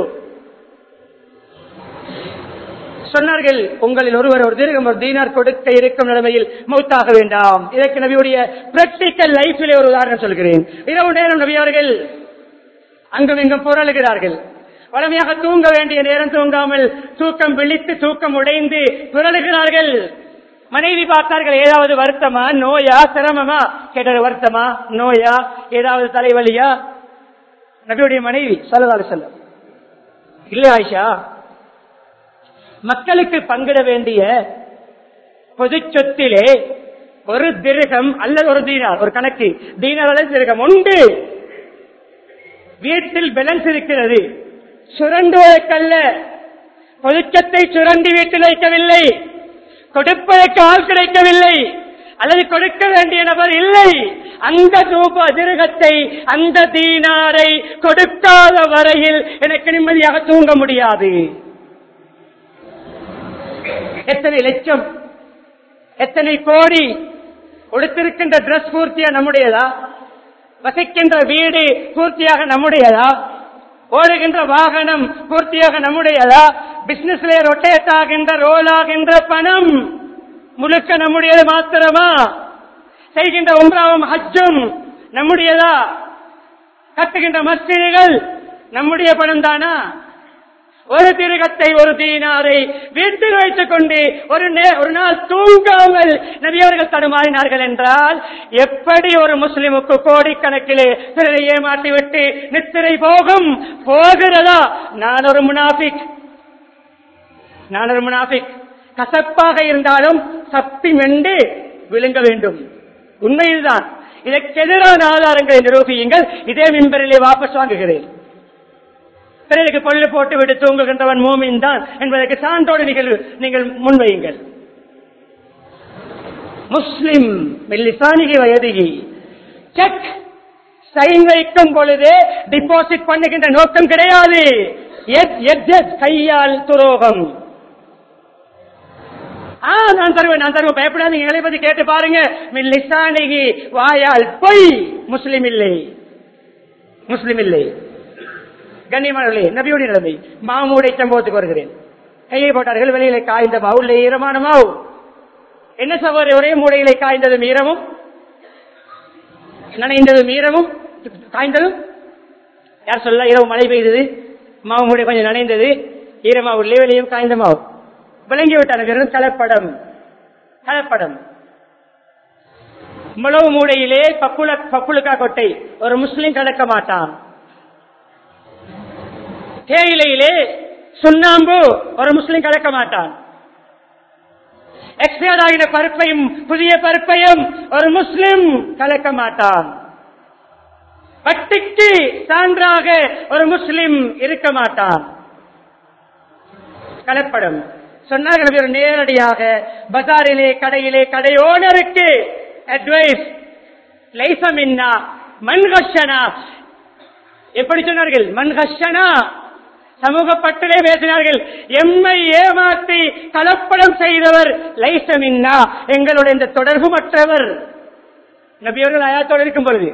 சொன்னார்கள் உங்களில் ஒருவர் ஒரு தீர்க்கம் ஒரு தீனார் கொடுக்க இருக்கும் நிலைமையில் மௌத்தாக வேண்டாம் இதற்கு நபியுடைய பிராக்டிக்கல் லைஃபிலே ஒரு உதாரணம் சொல்கிறேன் இரவு நேரம் நபி அவர்கள் அங்கும் இங்கும் புரளுகிறார்கள் வளமையாக தூங்க வேண்டிய நேரம் தூங்காமல் தூக்கம் விழித்து தூக்கம் உடைந்து புரளுகிறார்கள் மனைவி பார்த்தார்கள் ஏதாவது வருத்தமா நோயா சிரமமா கேட்டது வருத்தமா நோயா ஏதாவது தலைவலியா நபியுடைய மனைவி சொல்லதாலு சொல்ல இல்ல ஆயிஷா மக்களுக்கு பங்கிட வேண்டிய பொது சொத்திலே ஒரு திருகம் அல்லது ஒரு தீனார் ஒரு கணக்கு தீனார் அல்லது திருகம் உண்டு வீட்டில் பேலன்ஸ் இருக்கிறது சுரண்டுவதற்கல்ல பொதுச்சத்தை சுரண்டி வீட்டில் வைக்கவில்லை கொடுப்பதற்கு ஆள் கிடைக்கவில்லை அல்லது கொடுக்க வேண்டிய நபர் இல்லை அந்த ரூப திருகத்தை அந்த தீனாரை கொடுக்காத வரையில் எனக்கு நிம்மதியாக தூங்க முடியாது எத்தனை லட்சம் எத்தனை கோடி உடுத்திருக்கின்ற டிரஸ் பூர்த்தியா நம்முடையதா வசிக்கின்ற வீடு பூர்த்தியாக நம்முடையதா ஓடுகின்ற வாகனம் பூர்த்தியாக நம்முடையதா பிசினஸ்ல ரொட்டேட் ஆகின்ற ரோல் ஆகின்ற பணம் முழுக்க நம்முடையது மாத்திரமா செய்கின்ற உம்ராவும் ஹஜ்ஜும் நம்முடையதா கட்டுகின்ற மஸ்ஜிதுகள் நம்முடைய பணம் தானா ஒரு திருகத்தை ஒரு தீனாரை வீட்டில் வைத்துக் கொண்டு ஒரு நே- ஒரு நாள் தூங்காமல் நபியவர்கள் தடுமாறினார்கள் என்றால் எப்படி ஒரு முஸ்லிமுக்கு கோடிக்கணக்கிலே பிறரை ஏமாற்றிவிட்டு நித்திரை போகும் போகிறதா நான் ஒரு முனாஃபிக் நான் ஒரு முனாஃபிக் கசப்பாக இருந்தாலும் சப்பி மெண்டு விழுங்க வேண்டும் உண்மை இதுதான் இதற்கு எதிரான ஆதாரங்களை நிரூபியுங்கள் இதே மின்பரிலே வாபஸ் வாங்குகிறேன் பிறருக்கு கொள்ளு போட்டு விட்டு தூங்குகின்றவன் மூமின் தான் என்பதற்கு சான்றோடு நிகழ்வு நீங்கள் முன்வையுங்கள் முஸ்லிம் லிசானிகி வயதிகி செக் சைன் வைக்கும் பொழுதே டிபாசிட் பண்ணுகின்ற நோக்கம் கிடையாது எத் எத் எத் கையால் துரோகம் ஆ நான் தருவேன் நான் தருவேன் பயப்படாதீங்க எங்களை பத்தி கேட்டு பாருங்க மின் லிசானிகி வாயால் பொய் முஸ்லிம் இல்லை முஸ்லிம் இல்லை கண்ணியமானவர்களே நபியுடைய நிலைமை மாமூடை சம்பவத்துக்கு வருகிறேன் கையை போட்டார்கள் வெளியில காய்ந்த மாவு இல்லை ஈரமான மாவு என்ன சவாரி ஒரே மூடையிலே காய்ந்ததும் ஈரமும் நனைந்ததும் ஈரமும் காய்ந்ததும் யார் சொல்ல இரவு மழை பெய்தது மாவு மூடை கொஞ்சம் நனைந்தது ஈரமாவு இல்லை வெளியும் காய்ந்த மாவு விளங்கி விட்டார்கள் கலப்படம் கலப்படம் முழவு மூடையிலே பப்புல பப்புலுக்கா கொட்டை ஒரு முஸ்லிம் கலக்க மாட்டான் தேயிலையிலே சுண்ணாம்பு ஒரு முஸ்லிம் கலக்க மாட்டான் எக்ஸ்பயர் ஆகின பருப்பையும் புதிய பருப்பையும் ஒரு முஸ்லிம் கலக்க மாட்டான் வட்டிக்கு சான்றாக ஒரு முஸ்லிம் இருக்க மாட்டான் கலப்படம் சொன்னார்கள் இவர் நேரடியாக பஜாரிலே கடையிலே கடை ஓனருக்கு அட்வைஸ் லைசமின்னா மண்கஷனா எப்படி சொன்னார்கள் மண்கஷனா சமூக பட்டிலே பேசினார்கள் எம்மை ஏமாற்றி கலப்படம் செய்தவர் லைசமின்னா எங்களுடைய இந்த தொடர்பு மற்றவர் நபியவர்கள் அயாத்தோடு இருக்கும் பொழுது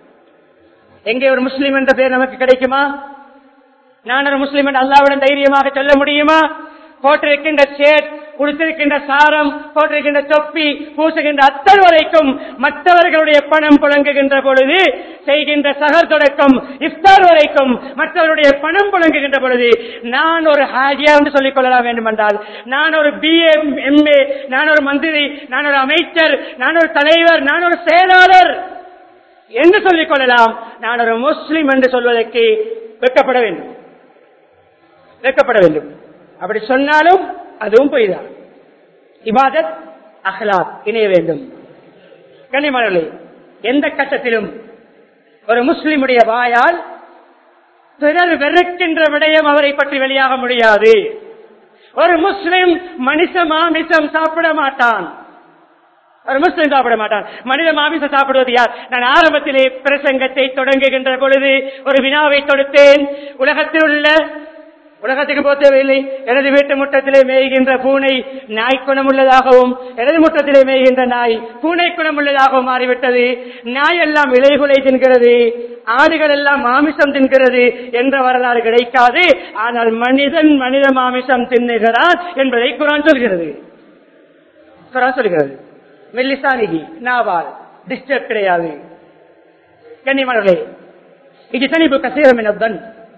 எங்கே ஒரு முஸ்லீம் என்ற பேர் நமக்கு கிடைக்குமா நான் ஒரு முஸ்லீம் என்று அல்லாவிடம் தைரியமாக சொல்ல முடியுமா போட்டிருக்கின்ற சேட் உடுத்திருக்கின்ற சாரம் போட்டிருக்கின்ற தொப்பி பூசுகின்ற அத்தர் வரைக்கும் மற்றவர்களுடைய பணம் புழங்குகின்ற பொழுது செய்கின்ற சகர் தொடக்கம் இஃப்தார் வரைக்கும் மற்றவருடைய பணம் புழங்குகின்ற பொழுது நான் ஒரு ஹாஜியா என்று சொல்லிக் கொள்ளலாம் வேண்டும் என்றால் நான் ஒரு பிஏ எம்ஏ நான் ஒரு மந்திரி நான் ஒரு அமைச்சர் நான் ஒரு தலைவர் நான் ஒரு செயலாளர் என்று சொல்லிக் கொள்ளலாம் நான் ஒரு முஸ்லிம் என்று சொல்வதற்கு வெட்கப்பட வேண்டும் வெட்கப்பட வேண்டும் அப்படி சொன்னாலும் அதுவும் பொய்தான் இபாதத் அஹ்லாத் இணைய வேண்டும் கனிமணி எந்த கட்டத்திலும் ஒரு முஸ்லிமுடைய வாயால் பிறர் வெறுக்கின்ற விடயம் அவரை பற்றி வெளியாக முடியாது ஒரு முஸ்லிம் மனுஷ மாமிசம் சாப்பிட மாட்டான் ஒரு முஸ்லிம் சாப்பிட மாட்டான் மனித மாமிசம் சாப்பிடுவது யார் நான் ஆரம்பத்திலே பிரசங்கத்தை தொடங்குகின்ற பொழுது ஒரு வினாவை தொடுத்தேன் உலகத்தில் உள்ள உலகத்துக்கு போக தேவையில்லை எனது வீட்டு முட்டத்திலே மேய்கின்ற பூனை நாய் குணம் உள்ளதாகவும் எனது முட்டத்திலே மேய்கின்ற நாய் பூனை குணம் உள்ளதாகவும் மாறிவிட்டது நாய் எல்லாம் இலைகுலை தின்கிறது ஆடுகள் எல்லாம் மாமிசம் தின்கிறது என்ற வரலாறு கிடைக்காது ஆனால் மனிதன் மனித மாமிசம் தின்னுகிறான் என்பதை குரான் சொல்கிறது குரான் சொல்கிறது மெல்லிசானிகி நாவால் டிஸ்டர்ப் கிடையாது கண்ணியமானவர்களே இது தனிப்பு கசீரம் எனதுடன்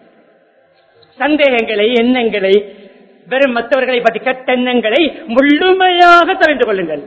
சந்தேகங்களை எண்ணங்களை வெறும் மற்றவர்களை பற்றி கெட்ட எண்ணங்களை முழுமையாக தெரிந்து கொள்ளுங்கள்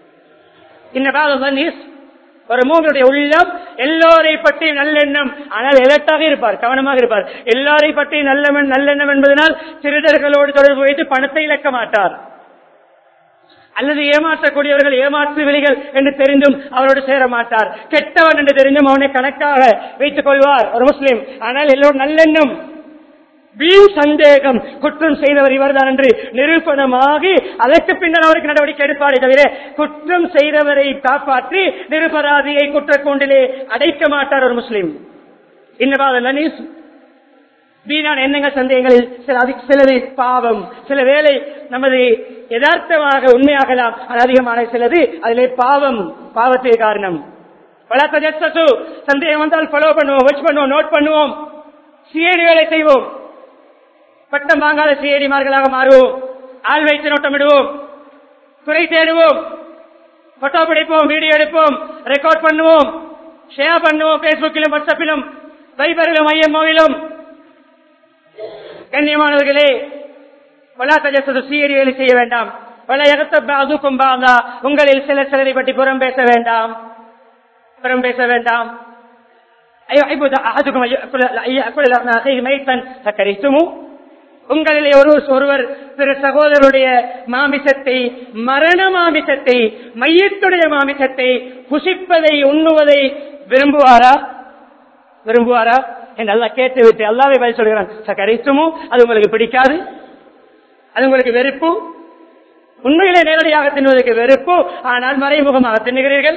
இந்த ஒரு மூவருடைய உள்ளம் எல்லோரை பற்றி நல்லெண்ணம் ஆனால் எலர்ட்டாக இருப்பார் கவனமாக இருப்பார் எல்லாரை பற்றி நல்ல நல்லெண்ணம் என்பதனால் திருடர்களோடு தொடர்பு வைத்து பணத்தை இழக்க மாட்டார் அல்லது ஏமாற்றக்கூடியவர்கள் ஏமாற்று வெளிகள் என்று தெரிந்தும் அவரோடு சேர மாட்டார் கெட்டவன் என்று தெரிந்தும் அவனை கணக்காக வைத்துக் கொள்வார் ஒரு முஸ்லிம் ஆனால் எல்லோரும் நல்லெண்ணம் வீண் சந்தேகம் குற்றம் செய்தவர் இவர்தான் என்று நிரூபணமாகி அதற்கு பின்னர் அவருக்கு நடவடிக்கை எடுப்பாரே தவிர குற்றம் செய்தவரை காப்பாற்றி நிருபராதியை குற்றக்கூண்டிலே அடைக்க மாட்டார் ஒரு முஸ்லிம் இன்னவாத வீணான எண்ணங்கள் சந்தேகங்களில் சில அதிக சிலது பாவம் சில வேலை நமது யதார்த்தமாக உண்மையாகலாம் அது அதிகமான சிலது அதிலே பாவம் பாவத்துக்கு காரணம் பல சந்தேகம் வந்தால் ஃபாலோ பண்ணுவோம் வாட்ச் பண்ணுவோம் நோட் பண்ணுவோம் சிஐடி வேலை செய்வோம் பட்டம் வாங்காத சிஐடிமார்களாக மாறுவோம் ஆள் வைத்து நோட்டமிடுவோம் குறை தேடுவோம் போட்டோ பிடிப்போம் வீடியோ எடுப்போம் ரெக்கார்ட் பண்ணுவோம் ஷேர் பண்ணுவோம் பேஸ்புக்கிலும் வாட்ஸ்அப்பிலும் வைபரிலும் ஐஎம்ஓவிலும் கண்ணியமானவர்களே வலா தஜசது சிஐடி வேலை செய்ய வேண்டாம் வல எகத்துக்கும் பாதா உங்களில் சில சிலரை பற்றி புறம் பேச வேண்டாம் புறம் பேச வேண்டாம் أيحب أحدكم أن يأكل لحم أخيه ميتا فكرهتموه உங்களிலே ஒரு ஒருவர் பிற சகோதரருடைய மாமிசத்தை மரண மாமிசத்தை மையத்துடைய மாமிசத்தை புசிப்பதை உண்ணுவதை விரும்புவாரா விரும்புவாரா என்று அல்லாஹ் கேட்டு விட்டு அல்லாவே பதில் சொல்கிறான் சகரித்துமோ அது உங்களுக்கு பிடிக்காது அது உங்களுக்கு வெறுப்பு உண்மையிலே நேரடியாக தின்னுவதற்கு வெறுப்பு ஆனால் மறைமுகமாக தின்னுகிறீர்கள்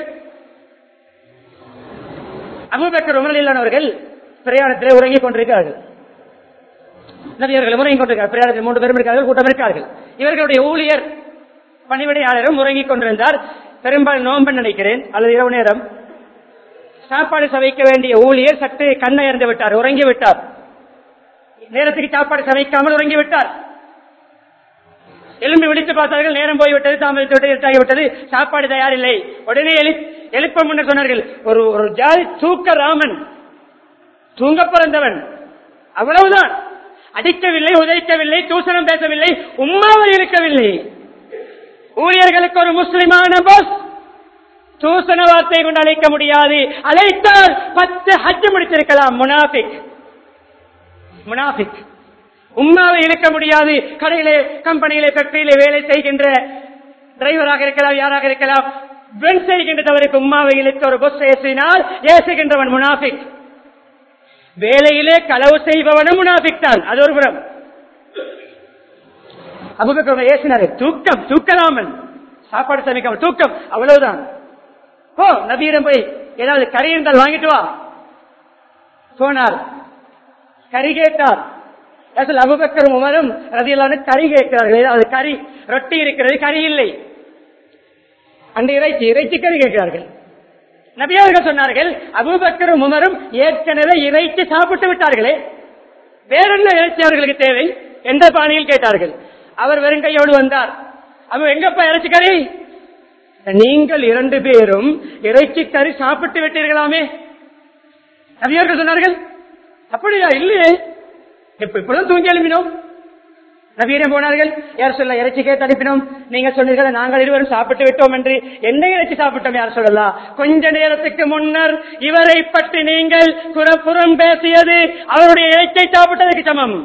அபுபக்கர் உமரலில்லானவர்கள் பிரயாணத்திலே உறங்கிக் கொண்டிருக்கிறார்கள் நபியர்கள் உறங்கிக் கொண்டிருக்கிறார் பிரயாணத்தில் மூன்று பேரும் இருக்கிறார்கள் கூட்டம் இருக்கார்கள் இவர்களுடைய ஊழியர் பணிவிடையாளரும் உறங்கிக் கொண்டிருந்தார் பெரும்பாலும் நோம்பன் நினைக்கிறேன் அல்லது இரவு நேரம் சாப்பாடு சமைக்க வேண்டிய ஊழியர் சற்று கண்ணை இறந்து விட்டார் உறங்கி விட்டார் நேரத்துக்கு சாப்பாடு சமைக்காமல் உறங்கி விட்டார் எலும்பி விழித்து பார்த்தார்கள் நேரம் போய்விட்டது தாமதித்து விட்டது இருட்டாகிவிட்டது சாப்பாடு தயாரில்லை உடனே எழு எழுப்ப முன்னர் சொன்னார்கள் ஒரு ஒரு ஜாதி தூக்க ராமன் தூங்க பிறந்தவன் அவ்வளவுதான் அடிக்கவில்லை உதைக்கவில்லை தூசணம் பேசவில்லை உம்மாவை இருக்கவில்லை ஊழியர்களுக்கு ஒரு முஸ்லிமான பஸ் தூசண வார்த்தை கொண்டு அழைக்க முடியாது அழைத்தால் பத்து ஹஜ் முடிச்சிருக்கலாம் முனாபிக் முனாபிக் உம்மாவை இழுக்க முடியாது கடையிலே கம்பெனியிலே ஃபேக்டரியிலே வேலை செய்கின்ற டிரைவராக இருக்கலாம் யாராக இருக்கலாம் வெண் செய்கின்ற தவறுக்கு உம்மாவை இழுத்து ஒரு பஸ் ஏசினால் ஏசுகின்றவன் முனாபிக் வேலையிலே களவு செய்பவனும் முனாபிக் தான் அது ஒரு புறம் அபுபக்கர் ஏசினாரு தூக்கம் தூக்கலாமன் சாப்பாடு சமைக்காமல் தூக்கம் அவ்வளவுதான் போ நபியிடம் போய் ஏதாவது கறி இருந்தால் வாங்கிட்டு வா போனார் கறி கேட்டார் அசல் அபுபக்கரும் உமரும் ரதியலான கறி கேட்கிறார்கள் ஏதாவது கறி ரொட்டி இருக்கிறது கறி இல்லை அந்த இறைச்சி இறைச்சி கறி கேட்கிறார்கள் நபியவர்கள் சொன்னார்கள் அபுபக்கரும் உமரும் ஏற்கனவே இறைச்சி சாப்பிட்டு விட்டார்களே வேறென்ன இறைச்சி அவர்களுக்கு தேவை எந்த பாணியில் கேட்டார்கள் அவர் வெறுங்கையோடு வந்தார் அவர் எங்கப்பா இறைச்சி கறி நீங்கள் இரண்டு பேரும் இறைச்சி கறி சாப்பிட்டு விட்டீர்களாமே நபியவர்கள் சொன்னார்கள் அப்படியா இல்லையே இப்ப இப்பதான் தூங்கி எழுப்பினோம் நபீரம் போனார்கள் யார் சொல்ல இறைச்சி கேட்டு அனுப்பினோம் நீங்க சொன்னீர்கள் நாங்கள் இருவரும் சாப்பிட்டு விட்டோம் என்று என்ன இறைச்சி சாப்பிட்டோம் யார் சொல்லலாம் கொஞ்ச நேரத்துக்கு முன்னர் இவரை பற்றி நீங்கள் புற- புறம் பேசியது அவருடைய இறைச்சை சாப்பிட்டதற்கு சமம்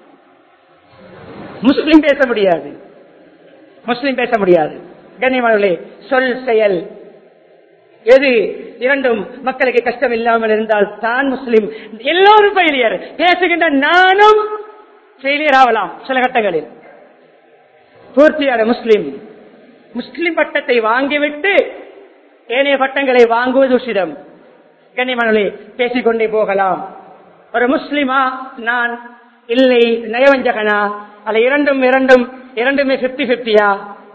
முஸ்லிம் பேச முடியாது முஸ்லிம் பேச முடியாது கண்ணியமானவர்களே சொல் செயல் எது இரண்டும் மக்களுக்கு கஷ்டம் இல்லாமல் இருந்தால் தான் முஸ்லிம் எல்லோரும் ஃபெயிலியர் பேசுகின்ற நானும் ஃபெயிலியர் ஆகலாம் சில கட்டங்களில் பூர்த்தியான முஸ்லிம் முஸ்லிம் பட்டத்தை வாங்கிவிட்டு ஏனைய பட்டங்களை வாங்குவது உசிதம் கண்ணியமானவர்களே பேசிக்கொண்டே போகலாம் ஒரு முஸ்லிமா நான் இல்லை நயவஞ்சகனா அல்ல இரண்டும் இரண்டும் இரண்டுமே பிப்டி பிப்டியா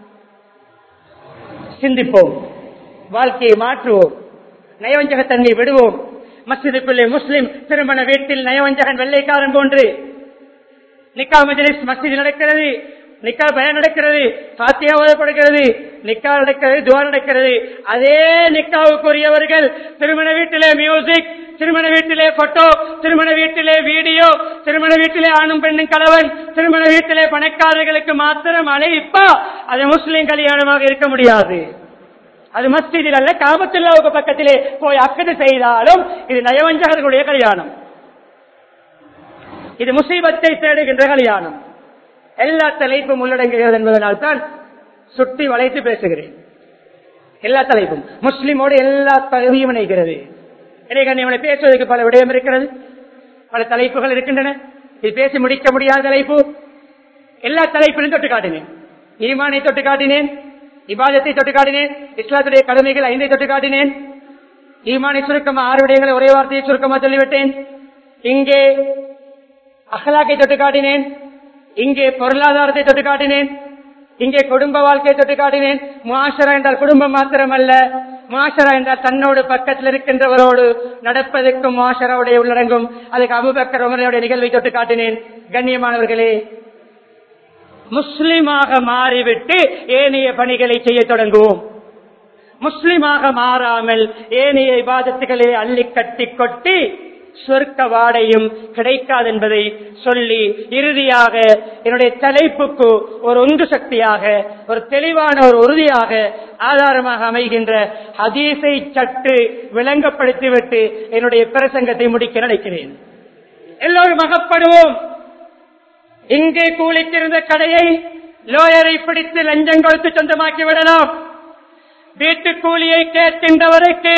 சிந்திப்போம் வாழ்க்கையை மாற்றுவோம் நயவஞ்சகத்தன்மை விடுவோம் மஸ்ஜிதுக்குள்ளே முஸ்லிம் திருமண வீட்டில் நயவஞ்சகன் வெள்ளைக்காரன் போன்று நிக்கா மஜ்லிஸ் மஸ்ஜித் நடக்கிறது நிக்கா பயன் நடக்கிறது பாத்தியா ஓதப்படுகிறது நிக்கா நடக்கிறது துவா நடக்கிறது அதே நிக்காவுக்குரியவர்கள் திருமண வீட்டிலே மியூசிக் திருமண வீட்டிலே போட்டோ திருமண வீட்டிலே வீடியோ திருமண வீட்டிலே ஆணும் பெண்ணும் கலவன் திருமண வீட்டிலே பணக்காரர்களுக்கு மாத்திரம் அழைப்பா அது முஸ்லிம் கல்யாணமாக இருக்க முடியாது அது மஸ்ஜிதில் அல்ல காபத்துல்லாவுக்கு பக்கத்திலே போய் அக்கது செய்தாலும் இது நயவஞ்சகர்களுடைய கல்யாணம் இது முசீபத்தை தேடுகின்ற கல்யாணம் எல்லா தலைப்பும் உள்ளடங்குகிறது என்பதனால் தான் சுட்டி வளைத்து பேசுகிறேன் எல்லா தலைப்பும் முஸ்லிமோடு எல்லா தகுதியும் இணைக்கிறது இணைகளை பேசுவதற்கு பல விடயம் இருக்கிறது பல தலைப்புகள் இருக்கின்றன இது பேசி முடிக்க முடியாத தலைப்பு எல்லா தலைப்பிலும் தொட்டு காட்டினேன் ஈமானை தொட்டு காட்டினேன் இபாதத்தை தொட்டு காட்டினேன் இஸ்லாத்துடைய கடமைகள் ஐந்தை தொட்டு காட்டினேன் ஈமானை சுருக்கமா ஆறு விடயங்களை ஒரே வார்த்தையை சுருக்கமா சொல்லிவிட்டேன் இங்கே அகலாக்கை தொட்டு காட்டினேன் இங்கே பொருளாதாரத்தை தொட்டு காட்டினேன் இங்கே குடும்ப வாழ்க்கையை தொட்டு காட்டினேன் முஆஷரா என்றால் குடும்பம் மாத்திரமல்ல முஆஷரா என்றால் தன்னோடு பக்கத்தில் இருக்கின்றவரோடு நடப்பதற்கும் முஆஷராவுடைய உள்ளடங்கும் அதுக்கு அபுபக்கர் உமரையுடைய நிகழ்வை தொட்டு காட்டினேன் கண்ணியமானவர்களே முஸ்லிமாக மாறிவிட்டு ஏனைய பணிகளை செய்ய தொடங்குவோம் முஸ்லிமாக மாறாமல் ஏனைய இபாதத்துகளிலே அள்ளி கட்டி கொட்டி சொர்க்க வாடையும் கிடைக்காது என்பதை சொல்லி இறுதியாக என்னுடைய தலைப்புக்கு ஒரு ஒன்று சக்தியாக ஒரு தெளிவான ஒரு உறுதியாக ஆதாரமாக அமைகின்ற ஹதீஸை சற்று விளங்கப்படுத்திவிட்டு என்னுடைய பிரசங்கத்தை முடிக்க நினைக்கிறேன் எல்லோரும் அகப்படுவோம் இங்கே கூலிக்கிருந்த கடையை லோயரை பிடித்து லஞ்சம் கொடுத்து சொந்தமாக்கி விடலாம் வீட்டு கூலியை கேட்கின்றவருக்கு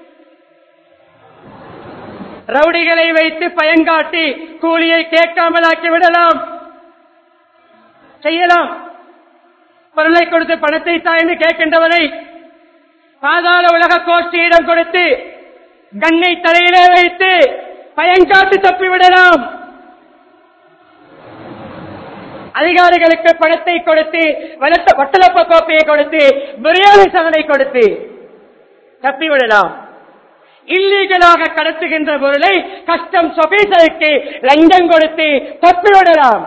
ரவுடிகளை வைத்து பயங்காட்டி கூலியை கேட்காமல் ஆக்கி விடலாம் செய்யலாம் பொருளை கொடுத்து பணத்தை தாய்ந்து கேட்கின்றவரை பாதாள உலக கோஷ்டியிடம் கொடுத்து கண்ணை தலையிலே வைத்து பயங்காட்டு தப்பிவிடலாம் அதிகாரிகளுக்கு பணத்தை கொடுத்து வளர்த்த வட்டலப்ப கோப்பையை கொடுத்து பிரியாணி சகனை கொடுத்து தப்பிவிடலாம் இல்லீகலாக கடத்துகின்ற பொருளை கஸ்டம் சொபீசருக்கு லஞ்சம் கொடுத்து தப்பிவிடலாம்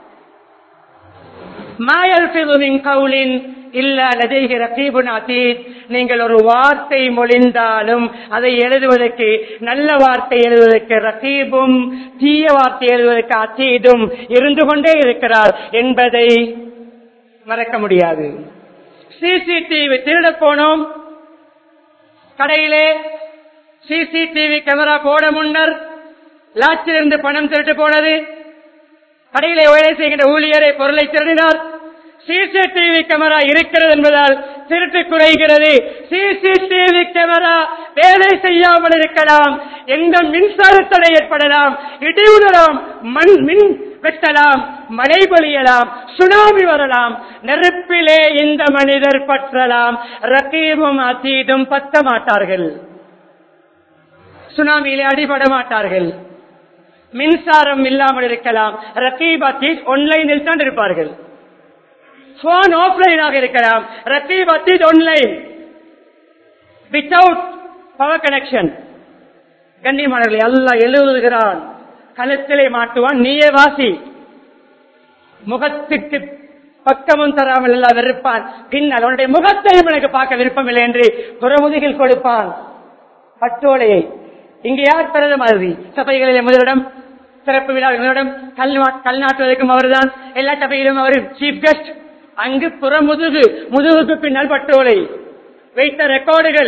மாயல்பிதுமின் கவுலின் இல்ல லதைகி ரகீபுன் அதீத் நீங்கள் ஒரு வார்த்தை மொழிந்தாலும் அதை எழுதுவதற்கு நல்ல வார்த்தை எழுதுவதற்கு ரகீபும் தீய வார்த்தை எழுதுவதற்கு அதீதும் இருந்து கொண்டே இருக்கிறார் என்பதை மறக்க முடியாது சிசிடிவி திருட போனோம் கடையிலே சிசிடிவி கேமரா போட முன்னர் லாட்சிலிருந்து பணம் திருட்டு போனது கடையிலே வேலை செய்கின்ற ஊழியரை பொருளை திருடினார் சிசிடிவி கேமரா இருக்கிறது என்பதால் திருட்டு குறைகிறது சிசிடிவி கேமரா வேலை செய்யாமல் இருக்கலாம் எந்த மின்சார தடை ஏற்படலாம் இடி உணரலாம் மண் மின் வெட்டலாம் மழை பொழியலாம் சுனாமி வரலாம் நெருப்பிலே இந்த மனிதர் பற்றலாம் ரகீபும் அதீதும் பத்த மாட்டார்கள் சுனாமியிலே அடிபட மாட்டார்கள் மின்சாரம் இல்லாமல் இருக்கலாம் ரகீப் அத்தீத் ஆன்லைனில் தான் இருப்பார்கள் போன் ஆஃப்லைனாக இருக்கலாம் ரகீப் அத்தீத் ஆன்லைன் வித்தவுட் பவர் கனெக்ஷன் கண்ணியமானவர்களை எல்லாம் எழுதுகிறான் கழுத்திலே மாட்டுவான் நீயே வாசி முகத்துக்கு பக்கமும் தராமல் எல்லாம் வெறுப்பான் பின்னால் அவனுடைய முகத்தையும் எனக்கு பார்க்க விருப்பம் இல்லை என்று புறமுதுகில் கொடுப்பான் பட்டோலையை இங்கு யார் பிறந்த மாதிரி சபைகளிலே முதலிடம் சிறப்பு விழாவிடம் கல் கல் நாட்டுவதற்கும் அவர்தான் எல்லா சபையிலும் அவர் சீஃப் கெஸ்ட் அங்கு புறமுதுகு முதுகுக்கு பின்னால் பட்டோலை வைத்த ரெக்கார்டுகள்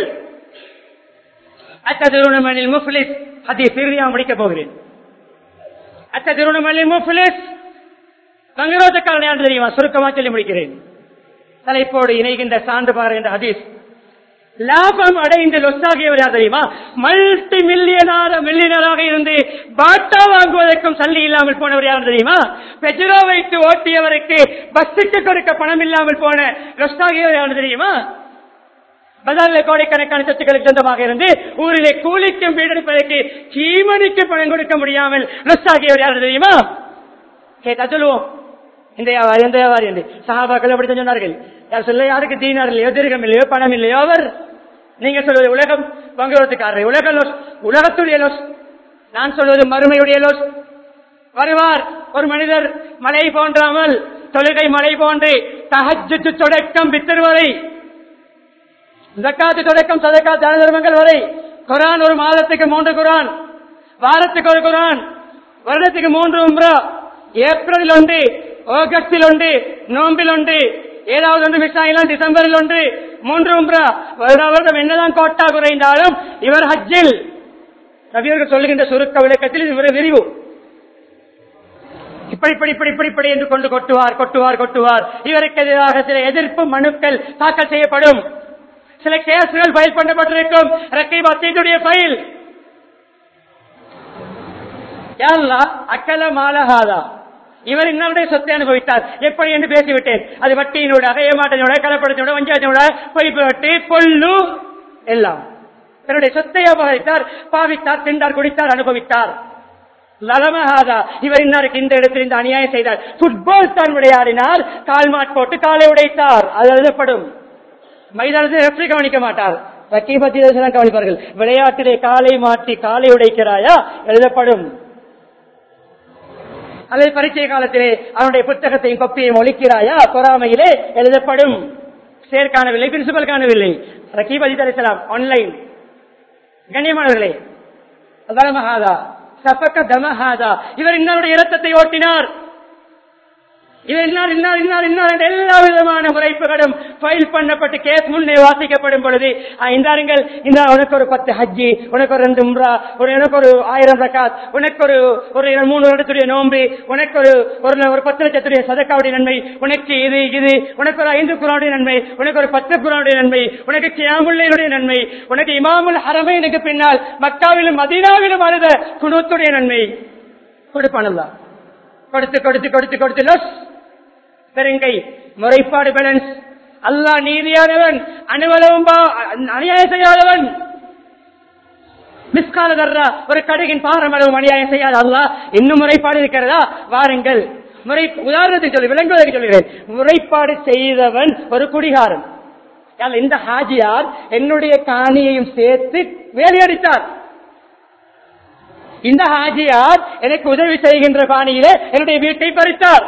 அத்த திருவண்ணாமலையில் முஃப்லிஸ் அதை சிறியா முடிக்கப் போகிறேன் அத்த திருவண்ணாமலையில் முஃப்லிஸ் வங்கரோதக்காரன் யார் தெரியுமா சுருக்கமா சொல்லி முடிக்கிறேன் தலைப்போடு இணைகின்ற சான்று பாரு என்ற ஹதீஸ் லாபம் அடைந்து லொஸ்ஸாகியவர் யார் தெரியுமா மல்டி மில்லியனார மில்லியனராக இருந்து பாட்டா வாங்குவதற்கும் சல்லி இல்லாமல் போனவர் யார் தெரியுமா பெட்ரோ வைத்து ஓட்டியவருக்கு பஸ்ஸுக்கு கொடுக்க பணம் இல்லாமல் போன லொஸ்ஸாகியவர் யார் தெரியுமா பஜாரில் கோடைக்கணக்கான சொத்துக்களுக்கு சொந்தமாக இருந்து ஊரிலே கூலிக்கும் வீடெடுப்பதற்கு சீமனிக்கு பணம் கொடுக்க முடியாமல் லொஸ்ஸாகியவர் யார் தெரியுமா கேட்டா சொல்லுவோம் இந்த வியாபாரி இந்த வியாபாரி என்று சகாபாக்கள் அப்படித்தான் சொன்னார்கள் யார் சொல்ல யாருக்கு தீனார் இல்லையோ திருகம் இல்லையோ பணம் இல்லையோ அவர் நீங்க சொல்வது உலகம் வங்குவதற்காரர் உலக லோஸ் உலகத்துடைய லோஸ் நான் சொல்வது மறுமையுடைய லோஸ் வருவார் ஒரு மனிதர் மலை போன்றாமல் தொழுகை மலை போன்று தகஜத்து தொடக்கம் பித்தர் வரை ஜக்காத்து தொடக்கம் சதக்கா தான தர்மங்கள் வரை குரான் ஒரு மாதத்துக்கு மூன்று குரான் வாரத்துக்கு ஒரு குரான் வருடத்துக்கு மூன்று உம்ரா ஏப்ரலில் ஒன்று ஆகஸ்டில் ஒன்று நோம்பில் ஒன்று ஏதாவது ஒன்று மிஸ் ஆகலாம் டிசம்பரில் ஒன்று மூன்று உம்ரா வருட வருடம் என்னதான் கோட்டா குறைந்தாலும் இவர் ஹஜ்ஜில் நபியர்கள் சொல்லுகின்ற சுருக்க விளக்கத்தில் இவர் விரிவு இப்படி இப்படி இப்படி இப்படி இப்படி என்று கொண்டு கொட்டுவார் கொட்டுவார் கொட்டுவார் இவருக்கு எதிராக சில எதிர்ப்பு மனுக்கள் தாக்கல் செய்யப்படும் சில கேசுகள் ஃபைல் பண்ணப்பட்டிருக்கும் ரக்கை பத்தியுடைய ஃபைல் யாருலா அக்கல மாலஹாதா இவர் இன்னுடைய சொத்தை அனுபவித்தார் எப்படி என்று பேசிவிட்டேன் அது வட்டியினோட ஏமாட்டனோட கலப்படத்தோட வஞ்சாயத்தோட பொய் புரட்டு கொள்ளு எல்லாம் தன்னுடைய சொத்தை அபகரித்தார் பாவித்தார் திண்டார் குடித்தார் அனுபவித்தார் லலமஹாதா இவர் இன்னாருக்கு இந்த இடத்தில் இந்த அநியாயம் செய்தார் புட்பால் தான் விளையாடினார் கால் மாட் போட்டு காலை உடைத்தார் அது எழுதப்படும் மைதானத்தில் ரெஃப்ரி கவனிக்க மாட்டார் ரக்கீபத்தி தான் கவனிப்பார்கள் விளையாட்டிலே காலை மாற்றி காலை உடைக்கிறாயா எழுதப்படும் அல்லது பரீட்சை காலத்திலே அவனுடைய புத்தகத்தையும் கொப்பியையும் ஒழிக்கிறாயா பொறாமையிலே எழுதப்படும் சேர் காணவில்லை பிரின்சிபல் காணவில்லை ரக்கீப் அஜித் அலிசலாம் ஆன்லைன் கண்ணியமானவர்களே தமஹாதா சபக்க தமஹாதா இவர் இன்னொருடைய இரத்தத்தை ஓட்டினார் இவர் இன்னார் இன்னார் இன்னார் இன்னார் என்ற எல்லா விதமான முறைப்புகளும் ஃபைல் பண்ணப்பட்டு கேஸ் முன்னே வாசிக்கப்படும் பொழுது "ஆ, இந்தாருங்கள் இந்த உனக்கு ஒரு பத்து ஹஜ்ஜி உனக்கு ஒரு ரெண்டு உம்ரா ஒரு எனக்கு ஒரு ஆயிரம் ரக்காத் உனக்கு ஒரு ஒரு மூணு வருடத்துடைய நோன்பு உனக்கு ஒரு ஒரு ஒரு பத்து லட்சத்துடைய சதக்காவுடைய நன்மை உனக்கு இது இது உனக்கு ஒரு ஐந்து குரானுடைய நன்மை உனக்கு ஒரு பத்து குரானுடைய நன்மை உனக்கு கியாமுல்லையுடைய நன்மை உனக்கு இமாமுல் ஹரமைனுக்கு பின்னால் மக்காவிலும் மதீனாவிலும் அழுத குணத்துடைய நன்மை கொடுப்பானல்லா கொடுத்து கொடுத்து கொடுத்து கொடுத்து லொஸ் பெருங்கை முறைப்பாடு பேலன்ஸ் அல்லாஹ் நீதியானவன் அணுவளவும் பா- அநியாயம் செய்யாதவன் மிஸ்கால தர்றா ஒரு கடுகின் பாரமளவும் அநியாயம் செய்யாத அல்லாஹ் இன்னும் முறைப்பாடு இருக்கிறதா வாருங்கள் முறை உதாரணத்துக்கு சொல்லி விளங்குவதற்கு சொல்கிறேன் முறைப்பாடு செய்தவன் ஒரு குடிகாரன் யார் இந்த ஹாஜியார் என்னுடைய காணியையும் சேர்த்து வேலையடித்தார் இந்த ஹாஜியார் எனக்கு உதவி செய்கின்ற பாணியிலே என்னுடைய வீட்டை பறித்தார்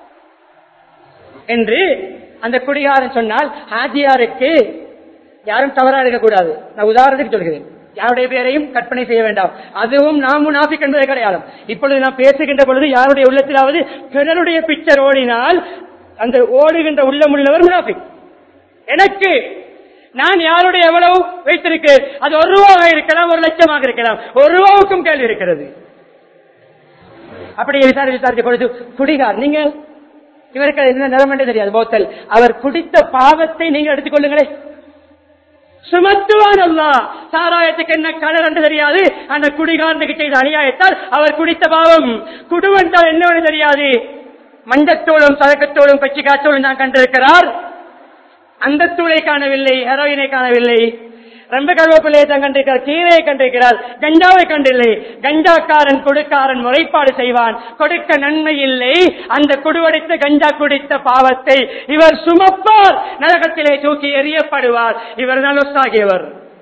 என்று அந்த குடிகாரன் சொன்னால் ஹாஜியாருக்கு யாரும் தவறா இருக்கக்கூடாது நான் உதாரணத்துக்கு சொல்கிறேன் யாருடைய பேரையும் கற்பனை செய்ய வேண்டாம் அதுவும் நாம் முனாஃபிக் என்பதை கிடையாது இப்பொழுது நான் பேசுகின்ற பொழுது யாருடைய உள்ளத்திலாவது பிறருடைய பிக்சர் ஓடினால் அந்த ஓடுகின்ற உள்ளமுள்ளவர் முனாஃபிக் எனக்கு நான் யாருடைய எவ்வளவு வைத்திருக்கிறேன் அது ஒரு ரூபாக இருக்கலாம் ஒரு லட்சமாக இருக்கலாம் ஒரு ரூபாவுக்கும் கேள்வி இருக்கிறது அப்படி விசாரி விசாரித்து கொடுத்து குடிகார் நீங்க இவருக்கு அது என்ன நிறம் என்று தெரியாது போத்தல் அவர் குடித்த பாவத்தை நீங்க எடுத்துக்கொள்ளுங்களேன் சுமத்துவான் அல்லா சாராயத்துக்கு என்ன கலர் என்று தெரியாது அந்த குடிகாரனுக்கு செய்த அநியாயத்தால் அவர் குடித்த பாவம் குடுவென்றால் என்னவென்று தெரியாது மஞ்சத்தூளும் சதக்கத்தூளும் கட்சி காத்தூளும் தான் கண்டிருக்கிறார் அந்த தூளை காணவில்லை ஹெரோயினை காணவில்லை ரொம்ப கருவேப்பிலையை தான் கண்டிருக்கிறார் கீரையை கண்டிருக்கிறார் கஞ்சாவை கண்டில்லை கஞ்சாக்காரன் கொடுக்காரன் முறைப்பாடு செய்வான் கொடுக்க நன்மை இல்லை அந்த குடுவடித்த கஞ்சா குடித்த பாவத்தை இவர் சுமப்பார் நரகத்திலே தூக்கி எறியப்படுவார் இவர் நலுசாகியவர்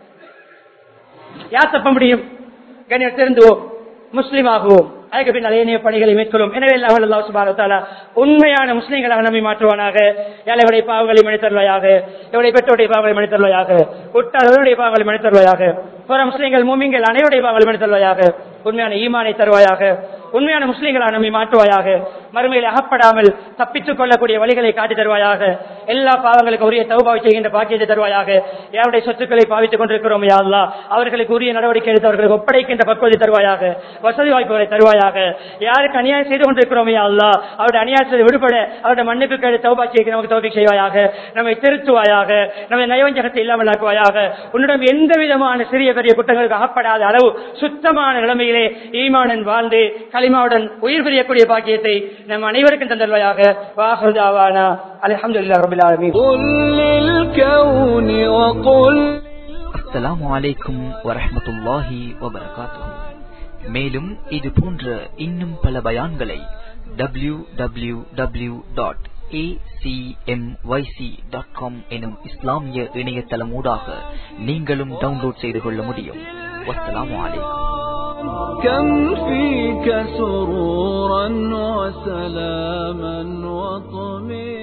யார் தப்ப முடியும் கண்ணியம் திருந்துவோம் முஸ்லீம் ஆகுவோம் அதுக்கு பின்னால் ஏனைய பணிகளை மேற்கொள்ளும் எனவே அல்லாஹ் அல்லாஹ் சுப்ஹானஹு வ தஆலா உண்மையான முஸ்லீம்களாக நம்மை மாற்றுவானாக ஏழைகளுடைய பாவங்களை மன்னித்தருவாயாக எவருடைய பெற்றோருடைய பாவங்களை மன்னித்தருவாயாக உட்டாளர்களுடைய பாவங்களை மன்னித்தருவாயாக பிற முஸ்லீம்கள் மூமிங்கள் அனைவருடைய பாவங்களை மன்னித்தருவாயாக உண்மையான ஈமானை தருவாயாக உண்மையான முஸ்லீம்களாக நம்மை மாற்றுவாயாக மறுமையில் அகப்படாமல் தப்பித்துக் கொள்ளக்கூடிய வழிகளை காட்டி தருவாயாக எல்லா பாவங்களுக்கு உரிய தௌபாவை செய்கின்ற பாக்கியத்தை தருவாயாக யாருடைய சொத்துக்களை பாவித்துக் கொண்டிருக்கிறோம் யா அல்லாஹ் அவர்களுக்கு உரிய நடவடிக்கை எடுத்து அவர்களுக்கு ஒப்படைக்கின்ற பக்குவத்தை தருவாயாக வசதி வாய்ப்புகளை தருவாயாக யாருக்கு அநியாயம் செய்து கொண்டிருக்கிறோம் யா அல்லாஹ் அவருடைய அநியாயத்தை விடுபட அவருடைய மன்னிப்பு கேடு தௌபா செய்ய நமக்கு தௌபி செய்வாயாக நம்மை திருத்துவாயாக நம்மை நயவஞ்சகத்தை இல்லாமல் ஆக்குவாயாக உன்னிடம் எந்த விதமான சிறிய பெரிய குற்றங்களுக்கு அகப்படாத அளவு சுத்தமான நிலைமையிலே ஈமானன் வாழ்ந்து களிமாவுடன் உயிர் பிரியக்கூடிய பாக்கியத்தை நம் அனைவருக்கும் தந்தல்வாயாக வாஹுதாவானா அல்ஹம்துலில்லாஹி ரபில் ஆலமீன் قل للكون وقل அஸ்ஸலாமு அலைக்கும் வரஹ்மத்துல்லாஹி வபரகாத்துஹு மேலும் இது போன்ற இன்னும் பல பயான்களை W W W dot dot com எனும் இஸ்லாமிய இணையதளமூடாக நீங்களும் டவுன்லோட் செய்து கொள்ள முடியும் வஸ்ஸலாமு அலைக்கும் كم فيك سرورا وسلاما وطمئنا